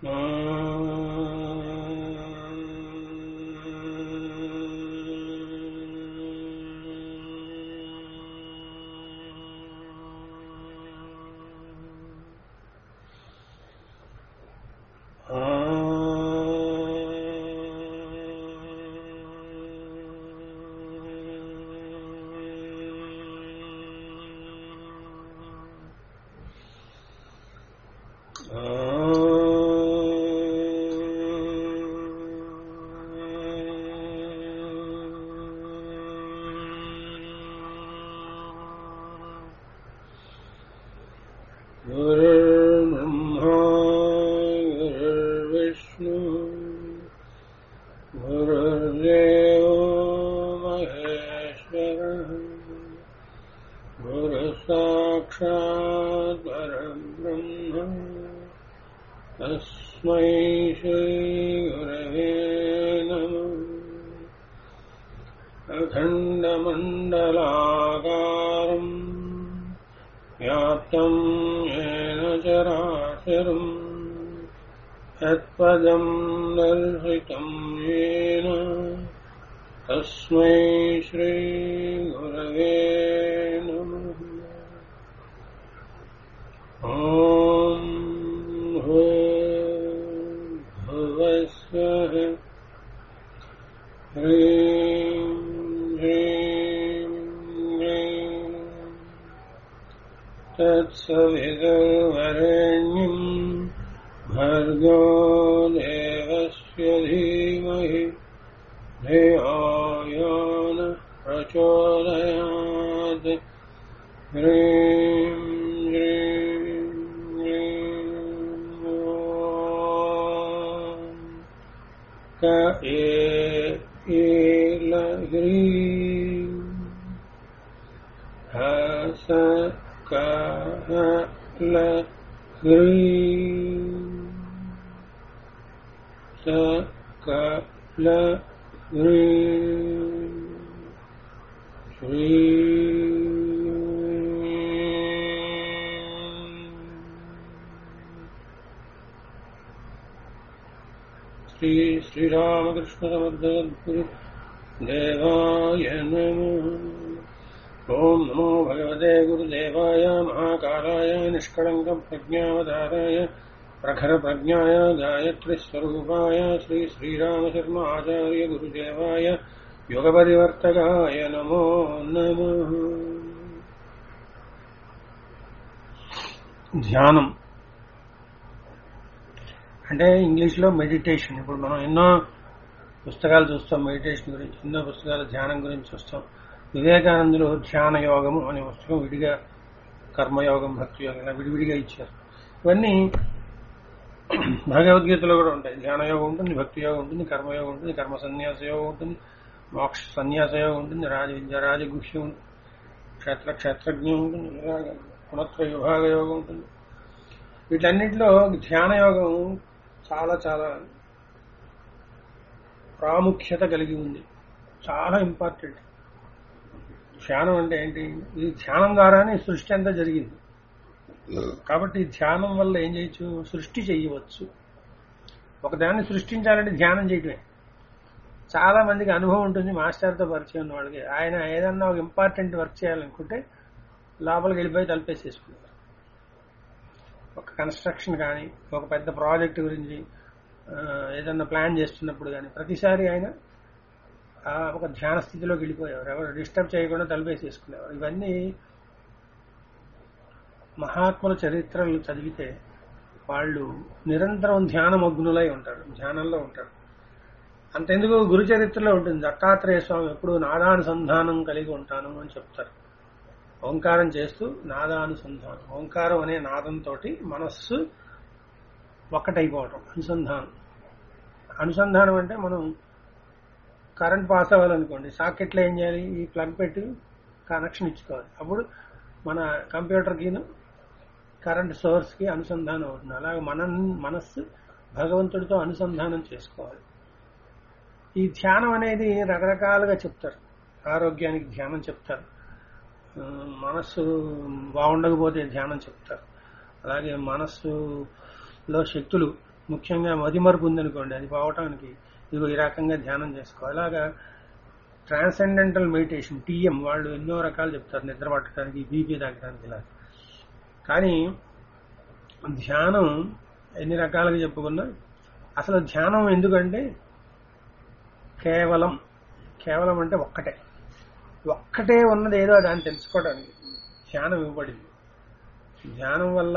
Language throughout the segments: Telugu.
गुरुर्ब्रह्मा गुरुर्विष्णु गुरुर्देवो महेश्वरः गुरुसाक्षात् परब्रह्म तस्मै श्रीगुरवे नमः अखण्डमण्डलाकारम् व्याप्तम् येन चराचरम् यत्पदम् दर्शितम् येन तस्मै श्रीगुरवे नमः ॐ भुवस्वः ह्रीं ह्रीं ह्रीं तत्सवितुर्वरेण्यम् भर्गो देवस्य धीमहि धियो नः प्रचोदयात् ह्रीं ह्रीं ह्रीं ॐ क एलह्रीं हस क ल ह्रीं स क ल ह्रीं श्री श्री श्रीरामकृष्णसमर्थगुरु देवाय नमः ॐ नमो भगवते गुरुदेवाय महाकालाय निष्कळङ्कप्रज्ञावताराय प्रखरप्रज्ञाय गायत्रीस्वरूपाय श्री श्रीरामशर्मा आचार्य गुरुदेवाय యుగపరివర్తకాయ నమో నమ ధ్యానం అంటే ఇంగ్లీష్లో మెడిటేషన్ ఇప్పుడు మనం ఎన్నో పుస్తకాలు చూస్తాం మెడిటేషన్ గురించి ఎన్నో పుస్తకాలు ధ్యానం గురించి చూస్తాం వివేకానందులు ధ్యాన యోగము అనే పుస్తకం విడిగా కర్మయోగం భక్తి యోగం ఇలా విడివిడిగా ఇచ్చారు ఇవన్నీ భగవద్గీతలో కూడా ఉంటాయి ధ్యాన యోగం ఉంటుంది భక్తి యోగం ఉంటుంది కర్మయోగం ఉంటుంది కర్మ సన్యాస యోగం ఉంటుంది మోక్ష సన్యాస యోగం ఉంటుంది రాజ విద్య రాజగుహ్యం ఉంటుంది క్షేత్ర క్షేత్రజ్ఞం ఉంటుంది ఇలాగ గుణత్వ విభాగ యోగం ఉంటుంది వీటన్నిటిలో ధ్యాన యోగం చాలా చాలా ప్రాముఖ్యత కలిగి ఉంది చాలా ఇంపార్టెంట్ ధ్యానం అంటే ఏంటి ఈ ధ్యానం ద్వారానే సృష్టి అంతా జరిగింది కాబట్టి ధ్యానం వల్ల ఏం చేయొచ్చు సృష్టి చేయవచ్చు ఒకదాన్ని సృష్టించాలంటే ధ్యానం చేయటమే చాలా మందికి అనుభవం ఉంటుంది మాస్టర్తో పరిచయం ఉన్న వాళ్ళకి ఆయన ఏదన్నా ఒక ఇంపార్టెంట్ వర్క్ చేయాలనుకుంటే లోపలికి వెళ్ళిపోయి తలుపేసేసుకుంటారు ఒక కన్స్ట్రక్షన్ కానీ ఒక పెద్ద ప్రాజెక్ట్ గురించి ఆ, ఏదన్నా ప్లాన్ చేస్తున్నప్పుడు కానీ ప్రతిసారి ఆయన ఆ ఒక ధ్యాన స్థితిలోకి వెళ్ళిపోయేవారు ఎవరు డిస్టర్బ్ చేయకుండా తలుపేసేసుకునేవారు ఇవన్నీ మహాత్ముల చరిత్రలు చదివితే వాళ్ళు నిరంతరం ధ్యానమగ్నులై ఉంటారు ధ్యానంలో ఉంటారు అంతెందుకు గురు చరిత్రలో ఉంటుంది దత్తాత్రేయ స్వామి ఎప్పుడు నాదానుసంధానం కలిగి ఉంటాను అని చెప్తారు ఓంకారం చేస్తూ నాదానుసంధానం ఓంకారం అనే నాదంతో మనస్సు ఒక్కటైపోవటం అనుసంధానం అనుసంధానం అంటే మనం కరెంట్ పాస్ అవ్వాలనుకోండి సాకెట్లో ఏం చేయాలి ఈ ప్లగ్ పెట్టి కనెక్షన్ ఇచ్చుకోవాలి అప్పుడు మన కంప్యూటర్కిను కరెంట్ సోర్స్కి అనుసంధానం అవుతుంది అలాగే మన మనస్సు భగవంతుడితో అనుసంధానం చేసుకోవాలి ఈ ధ్యానం అనేది రకరకాలుగా చెప్తారు ఆరోగ్యానికి ధ్యానం చెప్తారు ఆ, మనస్సు బాగుండకపోతే ధ్యానం చెప్తారు అలాగే మనస్సులో శక్తులు ముఖ్యంగా మదిమరుపు ఉందనుకోండి అది పోవటానికి ఇదిగో ఈ రకంగా ధ్యానం చేసుకో అలాగా ట్రాన్సెండెంటల్ మెడిటేషన్ టీఎం వాళ్ళు ఎన్నో రకాలు చెప్తారు నిద్ర పట్టడానికి బీపీ తగ్గడానికి ఇలా కానీ ధ్యానం ఎన్ని రకాలుగా చెప్పుకున్నా అసలు ధ్యానం ఎందుకంటే కేవలం కేవలం అంటే ఒక్కటే ఒక్కటే ఉన్నది ఏదో దాన్ని తెలుసుకోవడానికి ధ్యానం ఇవ్వబడింది ధ్యానం వల్ల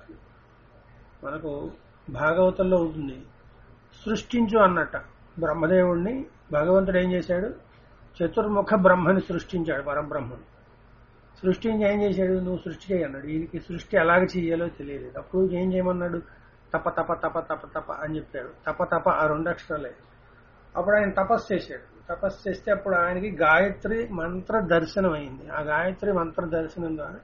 మనకు భాగవతంలో ఉంటుంది సృష్టించు అన్నట్ట బ్రహ్మదేవుణ్ణి భగవంతుడు ఏం చేశాడు చతుర్ముఖ బ్రహ్మని సృష్టించాడు పరబ్రహ్మని సృష్టించి ఏం చేశాడు నువ్వు సృష్టి చేయి అన్నాడు ఈయనకి సృష్టి ఎలాగ చేయాలో తెలియలేదు అప్పుడు ఏం చేయమన్నాడు తప తప తప తప తప అని చెప్పాడు తప తప ఆ రెండు అక్షరాలే అప్పుడు ఆయన తపస్సు చేశాడు తపస్సు చేస్తే అప్పుడు ఆయనకి గాయత్రి మంత్ర దర్శనం అయింది ఆ గాయత్రి మంత్ర దర్శనం ద్వారా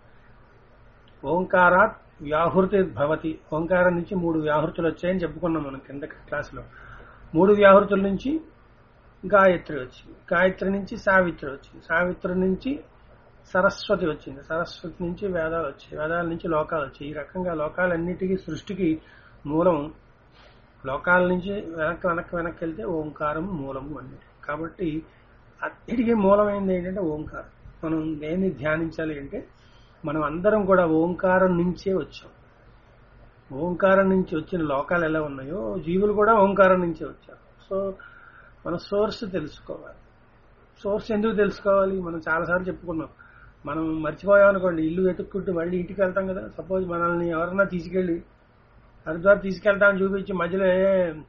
ఓంకారాత్ వ్యాహృతి భవతి ఓంకారం నుంచి మూడు వ్యాహృతులు వచ్చాయని చెప్పుకున్నాం మనం కింద క్లాసులో మూడు వ్యాహృతుల నుంచి గాయత్రి వచ్చింది గాయత్రి నుంచి సావిత్రి వచ్చింది సావిత్రి నుంచి సరస్వతి వచ్చింది సరస్వతి నుంచి వేదాలు వచ్చాయి వేదాల నుంచి లోకాలు వచ్చాయి ఈ రకంగా లోకాలన్నిటికీ సృష్టికి మూలం లోకాల నుంచి వెనక్కి వెనక్కి వెనక్కి వెళ్తే ఓంకారం మూలము అన్నిటి కాబట్టి అన్నిటికీ మూలమైనది ఏంటంటే ఓంకారం మనం దేన్ని ధ్యానించాలి అంటే మనం అందరం కూడా ఓంకారం నుంచే వచ్చాం ఓంకారం నుంచి వచ్చిన లోకాలు ఎలా ఉన్నాయో జీవులు కూడా ఓంకారం నుంచే వచ్చారు సో మన సోర్స్ తెలుసుకోవాలి సోర్స్ ఎందుకు తెలుసుకోవాలి మనం చాలాసార్లు చెప్పుకున్నాం మనం మర్చిపోయాం అనుకోండి ఇల్లు వెతుక్కుంటూ మళ్ళీ ఇంటికి వెళ్తాం కదా సపోజ్ మనల్ని ఎవరన్నా తీసుకెళ్ళి హరిద్వార్ తీసుకెళ్తామని చూపించి మధ్యలో ఏ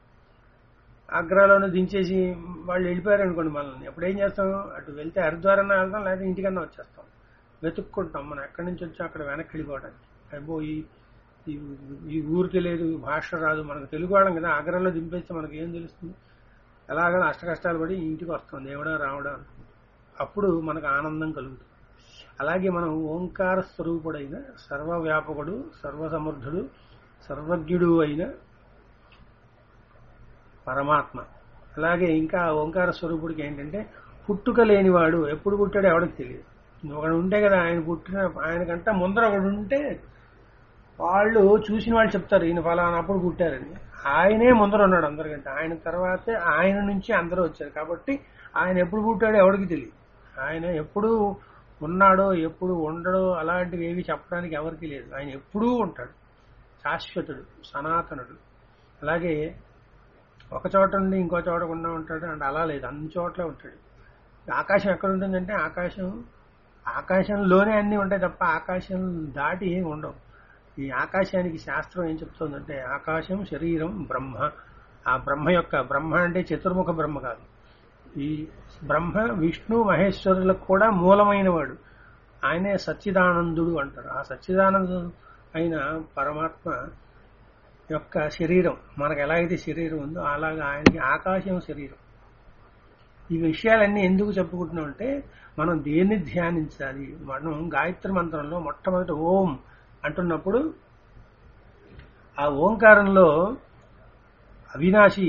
ఆగ్రాలోనే దించేసి వాళ్ళు వెళ్ళిపోయారు అనుకోండి మనల్ని అప్పుడు ఏం చేస్తాం అటు వెళ్తే హరిద్వార్ అన్నా వెళ్తాం లేదా ఇంటికన్నా వచ్చేస్తాం వెతుక్కుంటాం మనం ఎక్కడి నుంచి వచ్చాం అక్కడ వెనక్కి వెళ్ళిపోవడానికి అయిపో ఈ ఈ ఈ ఊరికి లేదు భాష రాదు మనకు తెలుగు వాళ్ళం కదా ఆగ్రాలో దింపేస్తే మనకి ఏం తెలుస్తుంది ఎలాగో అష్ట కష్టాలు పడి ఇంటికి వస్తాం దేవుడా రావడా అనుకుంటాం అప్పుడు మనకు ఆనందం కలుగుతుంది అలాగే మనం ఓంకార స్వరూపుడైన సర్వవ్యాపకుడు సర్వసమర్థుడు సర్వజ్ఞుడు అయిన పరమాత్మ అలాగే ఇంకా ఓంకార స్వరూపుడికి ఏంటంటే పుట్టుక లేనివాడు ఎప్పుడు పుట్టాడో ఎవడికి తెలియదు ఒకడు ఉంటే కదా ఆయన పుట్టిన ఆయనకంటే ముందర ఒకడు ఉంటే వాళ్ళు చూసిన వాళ్ళు చెప్తారు ఈయన ఫలానప్పుడు పుట్టారని ఆయనే ముందర ఉన్నాడు అందరికంటే ఆయన తర్వాతే ఆయన నుంచి అందరూ వచ్చారు కాబట్టి ఆయన ఎప్పుడు పుట్టాడో ఎవరికి తెలియదు ఆయన ఎప్పుడు ఉన్నాడో ఎప్పుడు ఉండడో అలాంటివి ఏవి చెప్పడానికి ఎవరికి లేదు ఆయన ఎప్పుడూ ఉంటాడు శాశ్వతుడు సనాతనుడు అలాగే ఒక చోట నుండి ఇంకో చోట ఉన్నా ఉంటాడు అంటే అలా లేదు అన్ని చోట్ల ఉంటాడు ఆకాశం ఎక్కడ ఉంటుందంటే ఆకాశం ఆకాశంలోనే అన్ని ఉంటాయి తప్ప ఆకాశం దాటి ఏమి ఉండవు ఈ ఆకాశానికి శాస్త్రం ఏం చెప్తుందంటే ఆకాశం శరీరం బ్రహ్మ ఆ బ్రహ్మ యొక్క బ్రహ్మ అంటే చతుర్ముఖ బ్రహ్మ కాదు ఈ బ్రహ్మ విష్ణు మహేశ్వరులకు కూడా మూలమైన వాడు ఆయనే సచ్చిదానందుడు అంటారు ఆ సచ్చిదానందు అయిన పరమాత్మ యొక్క శరీరం మనకు ఎలా అయితే శరీరం ఉందో అలాగా ఆయనకి ఆకాశం శరీరం ఈ విషయాలన్నీ ఎందుకు చెప్పుకుంటున్నాం అంటే మనం దేన్ని ధ్యానించాలి మనం గాయత్రి మంత్రంలో మొట్టమొదటి ఓం అంటున్నప్పుడు ఆ ఓంకారంలో అవినాశి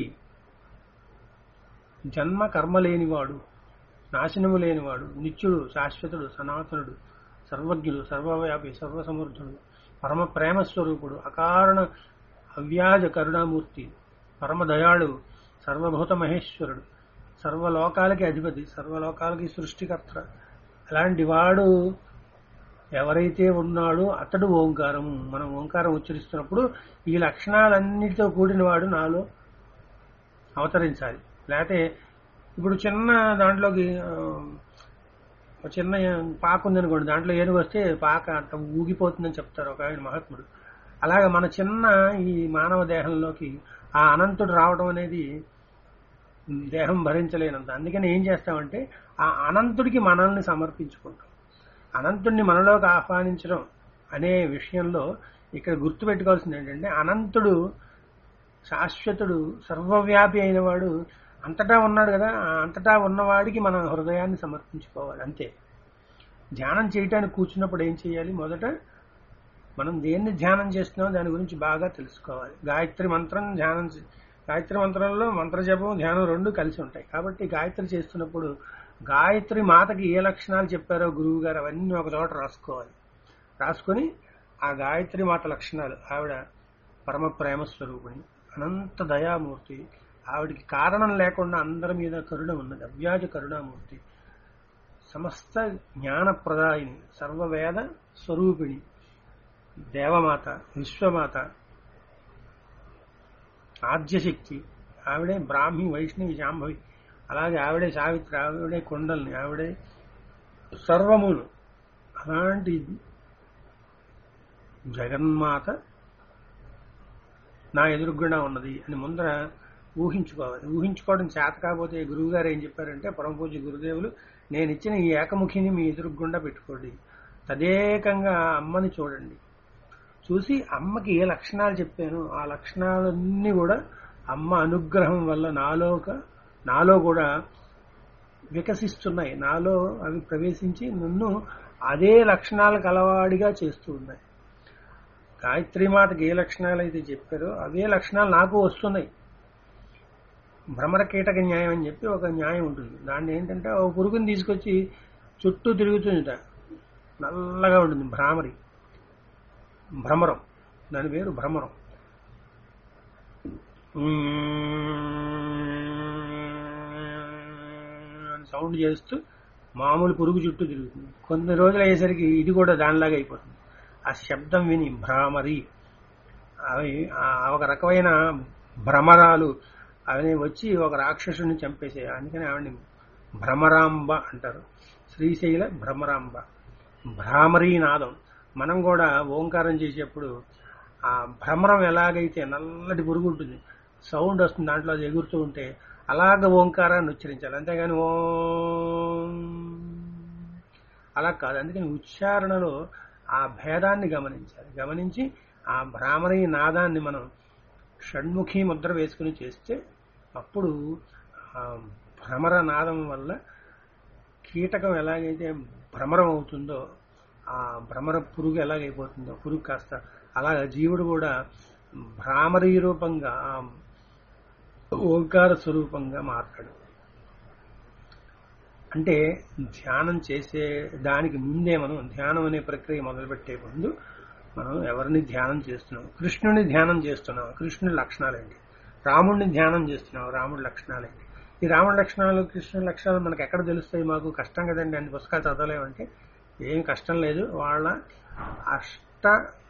జన్మ కర్మ లేనివాడు నాశనము లేనివాడు నిత్యుడు శాశ్వతుడు సనాతనుడు సర్వజ్ఞుడు సర్వవ్యాపి సర్వసమర్థుడు పరమ ప్రేమ స్వరూపుడు అకారణ అవ్యాజ కరుణామూర్తి పరమ దయాళు సర్వభూత మహేశ్వరుడు సర్వలోకాలకి అధిపతి సర్వలోకాలకి సృష్టికర్త అలాంటి వాడు ఎవరైతే ఉన్నాడో అతడు ఓంకారం మనం ఓంకారం ఉచ్చరిస్తున్నప్పుడు ఈ లక్షణాలన్నిటితో కూడిన వాడు నాలో అవతరించాలి లేకపోతే ఇప్పుడు చిన్న దాంట్లోకి ఆ, ఒక చిన్న పాక ఉందనుకోండి దాంట్లో ఏనుగు వస్తే పాక అంత ఊగిపోతుందని చెప్తారు ఒక ఆయన మహాత్ముడు అలాగే మన చిన్న ఈ మానవ దేహంలోకి ఆ అనంతుడు రావడం అనేది దేహం భరించలేనంత అందుకని ఏం చేస్తామంటే ఆ అనంతుడికి మనల్ని సమర్పించుకుంటాం అనంతుడిని మనలోకి ఆహ్వానించడం అనే విషయంలో ఇక్కడ గుర్తుపెట్టుకోవాల్సింది ఏంటంటే అనంతుడు శాశ్వతుడు సర్వవ్యాపి అయిన వాడు అంతటా ఉన్నాడు కదా ఆ అంతటా ఉన్నవాడికి మన హృదయాన్ని సమర్పించుకోవాలి అంతే ధ్యానం చేయటానికి కూర్చున్నప్పుడు ఏం చేయాలి మొదట మనం దేన్ని ధ్యానం చేస్తున్నామో దాని గురించి బాగా తెలుసుకోవాలి గాయత్రి మంత్రం ధ్యానం చే- గాయత్రి మంత్రంలో మంత్రజపం ధ్యానం రెండు కలిసి ఉంటాయి కాబట్టి గాయత్రి చేస్తున్నప్పుడు గాయత్రి మాతకి ఏ లక్షణాలు చెప్పారో గురువు గారు అవన్నీ ఒక చోట రాసుకోవాలి రాసుకొని ఆ గాయత్రి మాత లక్షణాలు ఆవిడ పరమ ప్రేమ స్వరూపిణి అనంత దయామూర్తి ఆవిడికి కారణం లేకుండా అందరి మీద కరుణ ఉన్నది అవ్యాజ కరుణామూర్తి సమస్త జ్ఞానప్రదాయిని సర్వవేద స్వరూపిణి దేవమాత విశ్వమాత ఆద్యశక్తి ఆవిడే బ్రాహ్మి వైష్ణవి శాంభవి అలాగే ఆవిడే సావిత్రి ఆవిడే కొండల్ని ఆవిడే సర్వమును అలాంటి జగన్మాత నా ఎదురుగుండా ఉన్నది అని ముందర ఊహించుకోవాలి ఊహించుకోవడం చేత కాకపోతే గురువు గారు ఏం చెప్పారంటే పరమ పూజ్య గురుదేవులు నేను ఇచ్చిన ఈ ఏకముఖిని మీ ఎదురుగుండా పెట్టుకోండి తదేకంగా అమ్మని చూడండి చూసి అమ్మకి ఏ లక్షణాలు చెప్పాను ఆ లక్షణాలన్నీ కూడా అమ్మ అనుగ్రహం వల్ల నాలోక నాలో కూడా వికసిస్తున్నాయి నాలో అవి ప్రవేశించి నన్ను అదే లక్షణాలు కలవాడిగా చేస్తూ ఉన్నాయి గాయత్రీమాతకి ఏ లక్షణాలు అయితే చెప్పారో అవే లక్షణాలు నాకు వస్తున్నాయి భ్రమర కీటక న్యాయం అని చెప్పి ఒక న్యాయం ఉంటుంది దాన్ని ఏంటంటే ఒక పురుగుని తీసుకొచ్చి చుట్టూ తిరుగుతుందిట నల్లగా ఉంటుంది భ్రామరి భ్రమరం దాని పేరు భ్రమరం అని సౌండ్ చేస్తూ మామూలు పురుగు చుట్టూ తిరుగుతుంది కొన్ని రోజులు అయ్యేసరికి ఇది కూడా దానిలాగా అయిపోతుంది ఆ శబ్దం విని భ్రామరి అవి ఆ ఒక రకమైన భ్రమరాలు అవి వచ్చి ఒక రాక్షసుని చంపేసే అందుకని ఆవిడని భ్రమరాంబ అంటారు శ్రీశైల భ్రమరాంబ భ్రామరీ నాదం మనం కూడా ఓంకారం చేసేప్పుడు ఆ భ్రమరం ఎలాగైతే నల్లటి పురుగు ఉంటుంది సౌండ్ వస్తుంది దాంట్లో అది ఎగురుతూ ఉంటే అలాగ ఓంకారాన్ని ఉచ్చరించాలి అంతేగాని ఓం అలా కాదు అందుకని ఉచ్చారణలో ఆ భేదాన్ని గమనించాలి గమనించి ఆ భ్రామరీ నాదాన్ని మనం షణ్ముఖి ముద్ర వేసుకుని చేస్తే అప్పుడు ఆ భ్రమర నాదం వల్ల కీటకం ఎలాగైతే భ్రమరం అవుతుందో ఆ భ్రమర పురుగు ఎలాగైపోతుందో పురుగు కాస్త అలాగ జీవుడు కూడా భ్రామరీ రూపంగా ఆ ఓంకార స్వరూపంగా మారతాడు అంటే ధ్యానం చేసే దానికి ముందే మనం ధ్యానం అనే ప్రక్రియ మొదలుపెట్టే ముందు మనం ఎవరిని ధ్యానం చేస్తున్నాం కృష్ణుని ధ్యానం చేస్తున్నాం కృష్ణుని లక్షణాలేంటి రాముడిని ధ్యానం చేస్తున్నాం రాముడి లక్షణాలేంటి ఈ రాముడి లక్షణాలు కృష్ణుని లక్షణాలు మనకు ఎక్కడ తెలుస్తాయి మాకు కష్టం కదండి అన్ని పుస్తకాలు చదవలేమంటే ఏం కష్టం లేదు వాళ్ళ అష్ట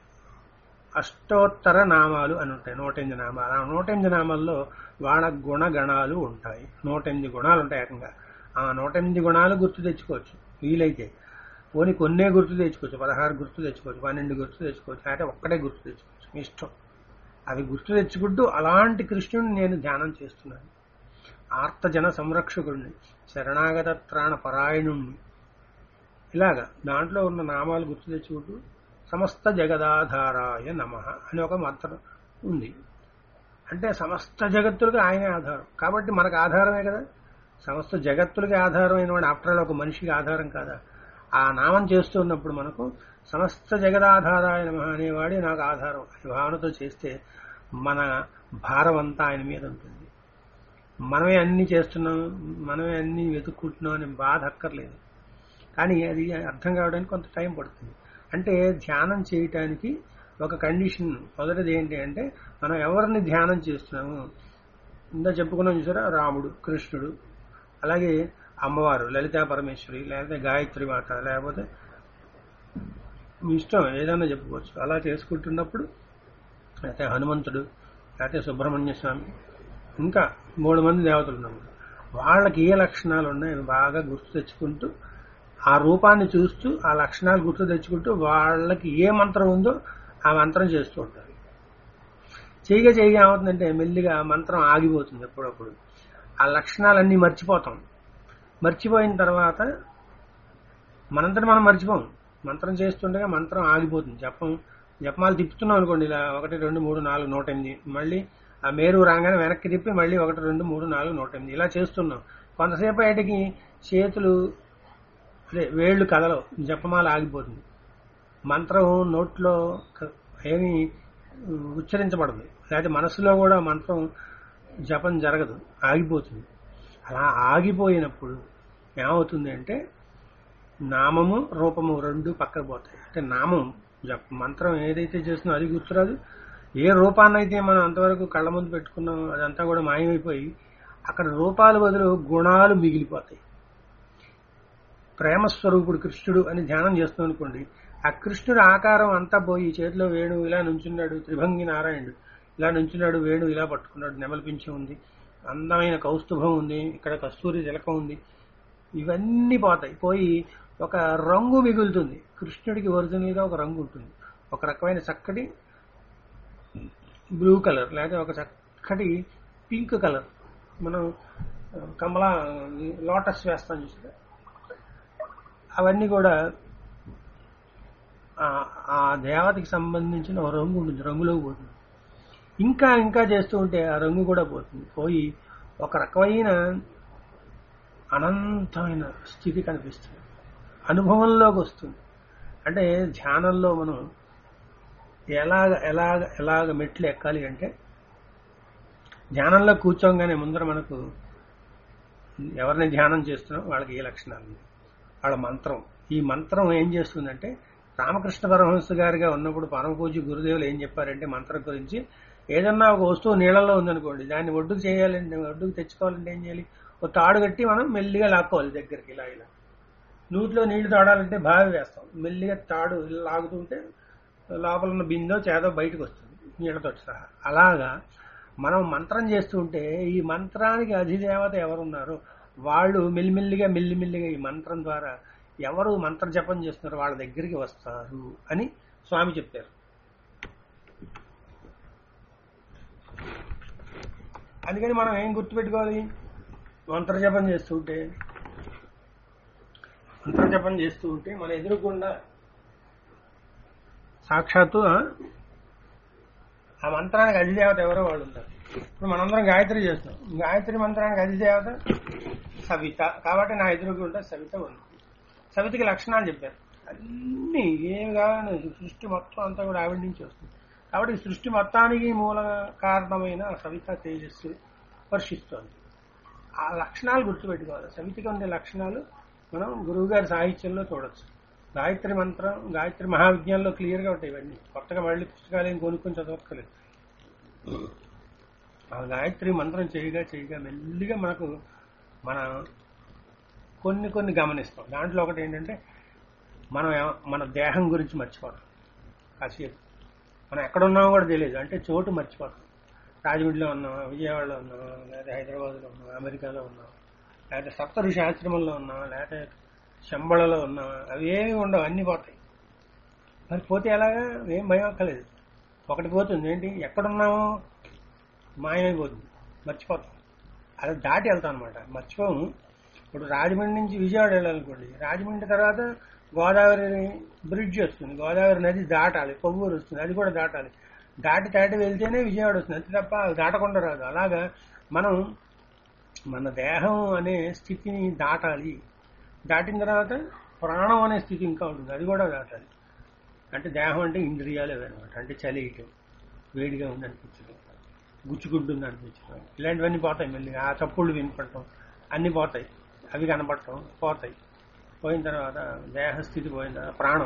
అష్టోత్తర నామాలు అని ఉంటాయి నూట ఎనిమిది నామాలు ఆ నూట ఎనిమిది నామాల్లో వాళ్ళ గుణగణాలు ఉంటాయి నూట ఎనిమిది గుణాలు ఉంటాయి ఏకంగా ఆ నూట ఎనిమిది గుణాలు గుర్తు తెచ్చుకోవచ్చు వీలైతే పోనీ కొన్నే గుర్తు తెచ్చుకోవచ్చు పదహారు గుర్తు తెచ్చుకోవచ్చు పన్నెండు గుర్తు తెచ్చుకోవచ్చు అంటే ఒక్కటే గుర్తు తెచ్చుకోవచ్చు మీ ఇష్టం అవి గుర్తు తెచ్చుకుంటూ అలాంటి కృష్ణుని నేను ధ్యానం చేస్తున్నాను ఆర్తజన సంరక్షకుడిని శరణాగత త్రాణ పరాయణుణ్ణి ఇలాగా దాంట్లో ఉన్న నామాలు గుర్తు తెచ్చుకుంటూ సమస్త జగదాధారాయ నమ అని ఒక మంత్రం ఉంది అంటే సమస్త జగత్తులకి ఆయనే ఆధారం కాబట్టి మనకు ఆధారమే కదా సమస్త జగత్తులకి ఆధారమైన వాడు ఆఫ్టర్ ఆల్ ఒక మనిషికి ఆధారం కాదా ఆ నామం చేస్తున్నప్పుడు మనకు సమస్త జగదాధారాయ నమ అనేవాడే నాకు ఆధారం అనే భావనతో చేస్తే మన భారం అంతా ఆయన మీద ఉంటుంది మనమే అన్ని చేస్తున్నాం మనమే అన్ని వెతుక్కుంటున్నాం అనే బాధ అక్కర్లేదు కానీ అది అర్థం కావడానికి కొంత టైం పడుతుంది అంటే ధ్యానం చేయటానికి ఒక కండిషన్ మొదటిది ఏంటి అంటే మనం ఎవరిని ధ్యానం చేస్తున్నాము ఇందా చెప్పుకున్నాం చూసారా రాముడు కృష్ణుడు అలాగే అమ్మవారు లలితా పరమేశ్వరి లేకపోతే గాయత్రి మాత లేకపోతే మీ ఇష్టం ఏదైనా చెప్పుకోవచ్చు అలా చేసుకుంటున్నప్పుడు లేకపోతే హనుమంతుడు లేకపోతే సుబ్రహ్మణ్య స్వామి ఇంకా మూడు మంది దేవతలు ఉన్నారు వాళ్ళకి ఏ లక్షణాలు ఉన్నాయో బాగా గుర్తు తెచ్చుకుంటూ ఆ రూపాన్ని చూస్తూ ఆ లక్షణాలు గుర్తు తెచ్చుకుంటూ వాళ్ళకి ఏ మంత్రం ఉందో ఆ మంత్రం చేస్తూ ఉంటారు చేయగా చేయగా ఏమవుతుందంటే మెల్లిగా ఆ మంత్రం ఆగిపోతుంది ఎప్పుడప్పుడు ఆ లక్షణాలన్నీ మర్చిపోతాం మర్చిపోయిన తర్వాత మనంతటి మనం మర్చిపోం మంత్రం చేస్తుండగా మంత్రం ఆగిపోతుంది జపం జపమాలు తిప్పుతున్నాం అనుకోండి ఇలా ఒకటి రెండు మూడు నాలుగు నూట ఎనిమిది మళ్ళీ ఆ మేరు రాగానే వెనక్కి తిప్పి మళ్ళీ ఒకటి రెండు మూడు నాలుగు నూట ఎనిమిది ఇలా చేస్తున్నాం కొంతసేపు అయ్యేటికి చేతులు అదే వేళ్ళు కదలవు జపమాల ఆగిపోతుంది మంత్రం నోట్లో క- ఏమీ ఉచ్చరించబడదు లేకపోతే మనసులో కూడా మంత్రం జపం జరగదు ఆగిపోతుంది అలా ఆగిపోయినప్పుడు ఏమవుతుంది అంటే నామము రూపము రెండు పక్కకు పోతాయి అంటే నామం జప మంత్రం ఏదైతే చేస్తుందో అది గుర్తురాదు ఏ రూపాన్నైతే మనం అంతవరకు కళ్ళ ముందు పెట్టుకున్నాం అదంతా కూడా మాయమైపోయి అక్కడ రూపాల బదులు గుణాలు మిగిలిపోతాయి ప్రేమస్వరూపుడు కృష్ణుడు అని ధ్యానం చేస్తాం అనుకోండి ఆ కృష్ణుడు ఆకారం అంతా పోయి చేతిలో వేణు ఇలా నుంచున్నాడు త్రిభంగి నారాయణుడు ఇలా నుంచున్నాడు వేణు ఇలా పట్టుకున్నాడు నెమలిపించి ఉంది అందమైన కౌస్తుభం ఉంది ఇక్కడ కస్తూరి తిలకం ఉంది ఇవన్నీ పోతాయి పోయి ఒక రంగు మిగులుతుంది కృష్ణుడికి ఒరిజినల్ గా ఒక రంగు ఉంటుంది ఒక రకమైన చక్కటి బ్లూ కలర్ లేదా ఒక చక్కటి పింక్ కలర్ మనం ఆ, కమలా లోటస్ వేస్తాం చూస్తే అవన్నీ కూడా ఆ- ఆ దేవతకి సంబంధించిన ఒక రంగు ఉంటుంది రంగులోకి పోతుంది ఇంకా ఇంకా చేస్తూ ఉంటే ఆ రంగు కూడా పోతుంది పోయి ఒక రకమైన అనంతమైన స్థితి కనిపిస్తుంది అనుభవంలోకి వస్తుంది అంటే ధ్యానంలో మనం ఎలాగ ఎలాగ ఎలాగ మెట్లు ఎక్కాలి అంటే ధ్యానంలో కూర్చోగానే ముందర మనకు ఎవరిని ధ్యానం చేస్తున్నాం వాళ్ళకి ఏ లక్షణాలు ఉన్నాయి వాళ్ళ మంత్రం ఈ మంత్రం ఏం చేస్తుందంటే రామకృష్ణ పరమహంస గారిగా ఉన్నప్పుడు పరమపూజ గురుదేవులు ఏం చెప్పారంటే మంత్రం గురించి ఏదన్నా ఒక వస్తువు నీళ్ళలో ఉందనుకోండి దాన్ని ఒడ్డుకు చేయాలంటే ఒడ్డుకు తెచ్చుకోవాలంటే ఏం చేయాలి ఒక తాడు కట్టి మనం మెల్లిగా లాక్కోవాలి దగ్గరికి ఇలా ఇలా నూతిలో నీళ్లు తాడాలంటే బావి వేస్తాం మెల్లిగా తాడు ఇలా లాగుతుంటే లోపల ఉన్న బిందో చేదో బయటకు వస్తుంది నీళ్ళతో సహా అలాగా మనం మంత్రం చేస్తుంటే ఈ మంత్రానికి అధిదేవత ఎవరున్నారో వాళ్ళు మెల్లిమెల్లిగా మెల్లిమెల్లిగా ఈ మంత్రం ద్వారా ఎవరు మంత్ర జపం చేస్తున్నారో వాళ్ళ దగ్గరికి వస్తారు అని స్వామి చెప్పారు అందుకని మనం ఏం గుర్తుపెట్టుకోవాలి మంత్ర జపం చేస్తుంటే మంత్ర జపం చేస్తూ ఉంటే మన ఎదురుకుండా సాక్షాత్తు ఆ, ఆ మంత్రానికి అధిదేవత ఎవరో వాళ్ళు ఉంటారు ఇప్పుడు మనందరం గాయత్రి చేస్తున్నాం గాయత్రి మంత్రానికి అధిదేవత సవిత కాబట్టి నా ఎదురుగుండా సవిత ఉంది సవితకి లక్షణాలు చెప్పారు అన్ని ఏమి కావాలని సృష్టి మొత్తం అంతా కూడా ఆవిడ నుంచి వస్తుంది కాబట్టి ఈ సృష్టి మొత్తానికి మూల కారణమైన సవిత తేజస్సు వర్షిస్తోంది ఆ లక్షణాలు గుర్తుపెట్టుకోవాలి సమితికి ఉండే లక్షణాలు మనం గురువు గారి సాహిత్యంలో చూడొచ్చు గాయత్రి మంత్రం గాయత్రి మహావిజ్ఞానంలో క్లియర్గా ఉంటాయి ఇవన్నీ కొత్తగా మళ్ళీ పుస్తకాలు ఏం కొనుక్కొని చదవక్కలేదు ఆ గాయత్రి మంత్రం చేయగా చేయగా మెల్లిగా మనకు మన కొన్ని కొన్ని గమనిస్తాం దాంట్లో ఒకటి ఏంటంటే మనం ఎవ- మన దేహం గురించి మర్చిపోవడం కాసేపు మనం ఎక్కడ ఉన్నామో కూడా తెలియదు అంటే చోటు మర్చిపోతాం రాజమండ్రిలో ఉన్నాం విజయవాడలో ఉన్నాం లేదా హైదరాబాద్లో ఉన్నాం అమెరికాలో ఉన్నాం లేకపోతే సప్త ఋషి ఆశ్రమంలో ఉన్నాం లేకపోతే శంబళలో ఉన్నాం అవి ఏమి ఉండవు అన్ని పోతాయి మరి పోతే ఎలాగా ఏం భయం అక్కలేదు ఒకటి పోతుంది ఏంటి ఎక్కడున్నామో మాయమైపోతుంది మర్చిపోతాం అలా దాటి వెళ్తాం అనమాట మర్చిపోము ఇప్పుడు రాజమండ్రి నుంచి విజయవాడ వెళ్ళాలనుకోండి రాజమండ్రి తర్వాత గోదావరి బ్రిడ్జ్ వస్తుంది గోదావరి నది దాటాలి కొవ్వూరు వస్తుంది అది కూడా దాటాలి దాటి దాటి వెళ్తేనే విజయవాడ వస్తుంది అంతే తప్ప అది దాటకుండా రాదు అలాగా మనం మన దేహం అనే స్థితిని దాటాలి దాటిన తర్వాత ప్రాణం అనే స్థితి ఇంకా ఉంటుంది అది కూడా దాటాలి అంటే దేహం అంటే ఇంద్రియాలు అనమాట అంటే చలియటం వేడిగా ఉంది అనిపించడం గుచ్చుకుంటుంది అనిపించడం ఇలాంటివన్నీ పోతాయి మళ్ళీ ఆ చప్పుళ్ళు వినపడటం అన్నీ పోతాయి అవి కనపడటం పోతాయి పోయిన తర్వాత దేహస్థితి పోయిన తర్వాత ప్రాణం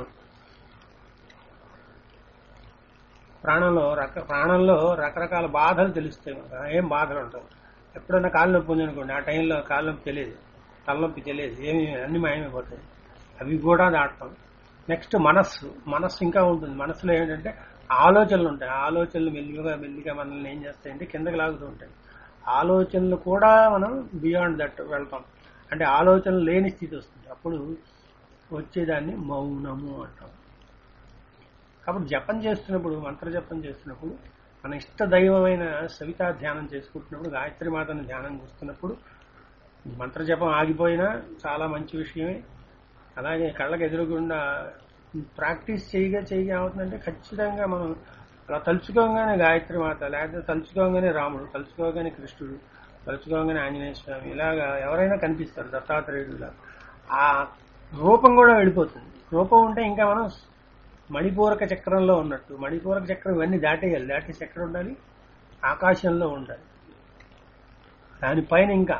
ప్రాణంలో రక ప్రాణంలో రకరకాల బాధలు తెలుస్తాయి మనకు. ఏం బాధలు ఉంటాయి ఎప్పుడైనా కాళ్ళు నొప్పి ఉంది అనుకోండి ఆ టైంలో కాళ్ళు నొప్పి తెలియదు తలనొప్పి తెలియదు ఏమి అన్ని మాయమైపోతాయి అవి కూడా దాటం నెక్స్ట్ మనస్సు మనస్సు ఇంకా ఉంటుంది మనస్సులో ఏంటంటే ఆలోచనలు ఉంటాయి ఆలోచనలు మెల్లిగా మెల్లిగా మనల్ని ఏం చేస్తాయంటే కిందకి లాగుతూ ఉంటాయి ఆలోచనలు కూడా మనం బియాండ్ దట్ వెళ్తాం అంటే ఆలోచనలు లేని స్థితి వస్తుంది అప్పుడు వచ్చేదాన్ని మౌనము అంటాం కాబట్టి జపం చేస్తున్నప్పుడు మంత్ర జపం చేస్తున్నప్పుడు మన ఇష్ట దైవమైన సవితా ధ్యానం చేసుకుంటున్నప్పుడు గాయత్రి మాతను ధ్యానం చేస్తున్నప్పుడు మంత్ర జపం ఆగిపోయినా చాలా మంచి విషయమే అలాగే కళ్ళకి ఎదురుగుండా ప్రాక్టీస్ చేయగా చేయగా ఏమవుతుందంటే ఖచ్చితంగా మనం అలా తలుచుకోగానే గాయత్రి మాత లేకపోతే తలుచుకోగానే రాముడు తలుచుకోగానే కృష్ణుడు తలుచుకోగానే ఆంజనేయ స్వామి ఇలాగా ఎవరైనా కనిపిస్తారు దత్తాత్రేయుడు ఇలా ఆ రూపం కూడా వెళ్ళిపోతుంది రూపం ఉంటే ఇంకా మనం మణిపూరక చక్రంలో ఉన్నట్టు మణిపూరక చక్రం ఇవన్నీ దాటేయాలి దాటేసి ఎక్కడ ఉండాలి ఆకాశంలో ఉండాలి దానిపైన ఇంకా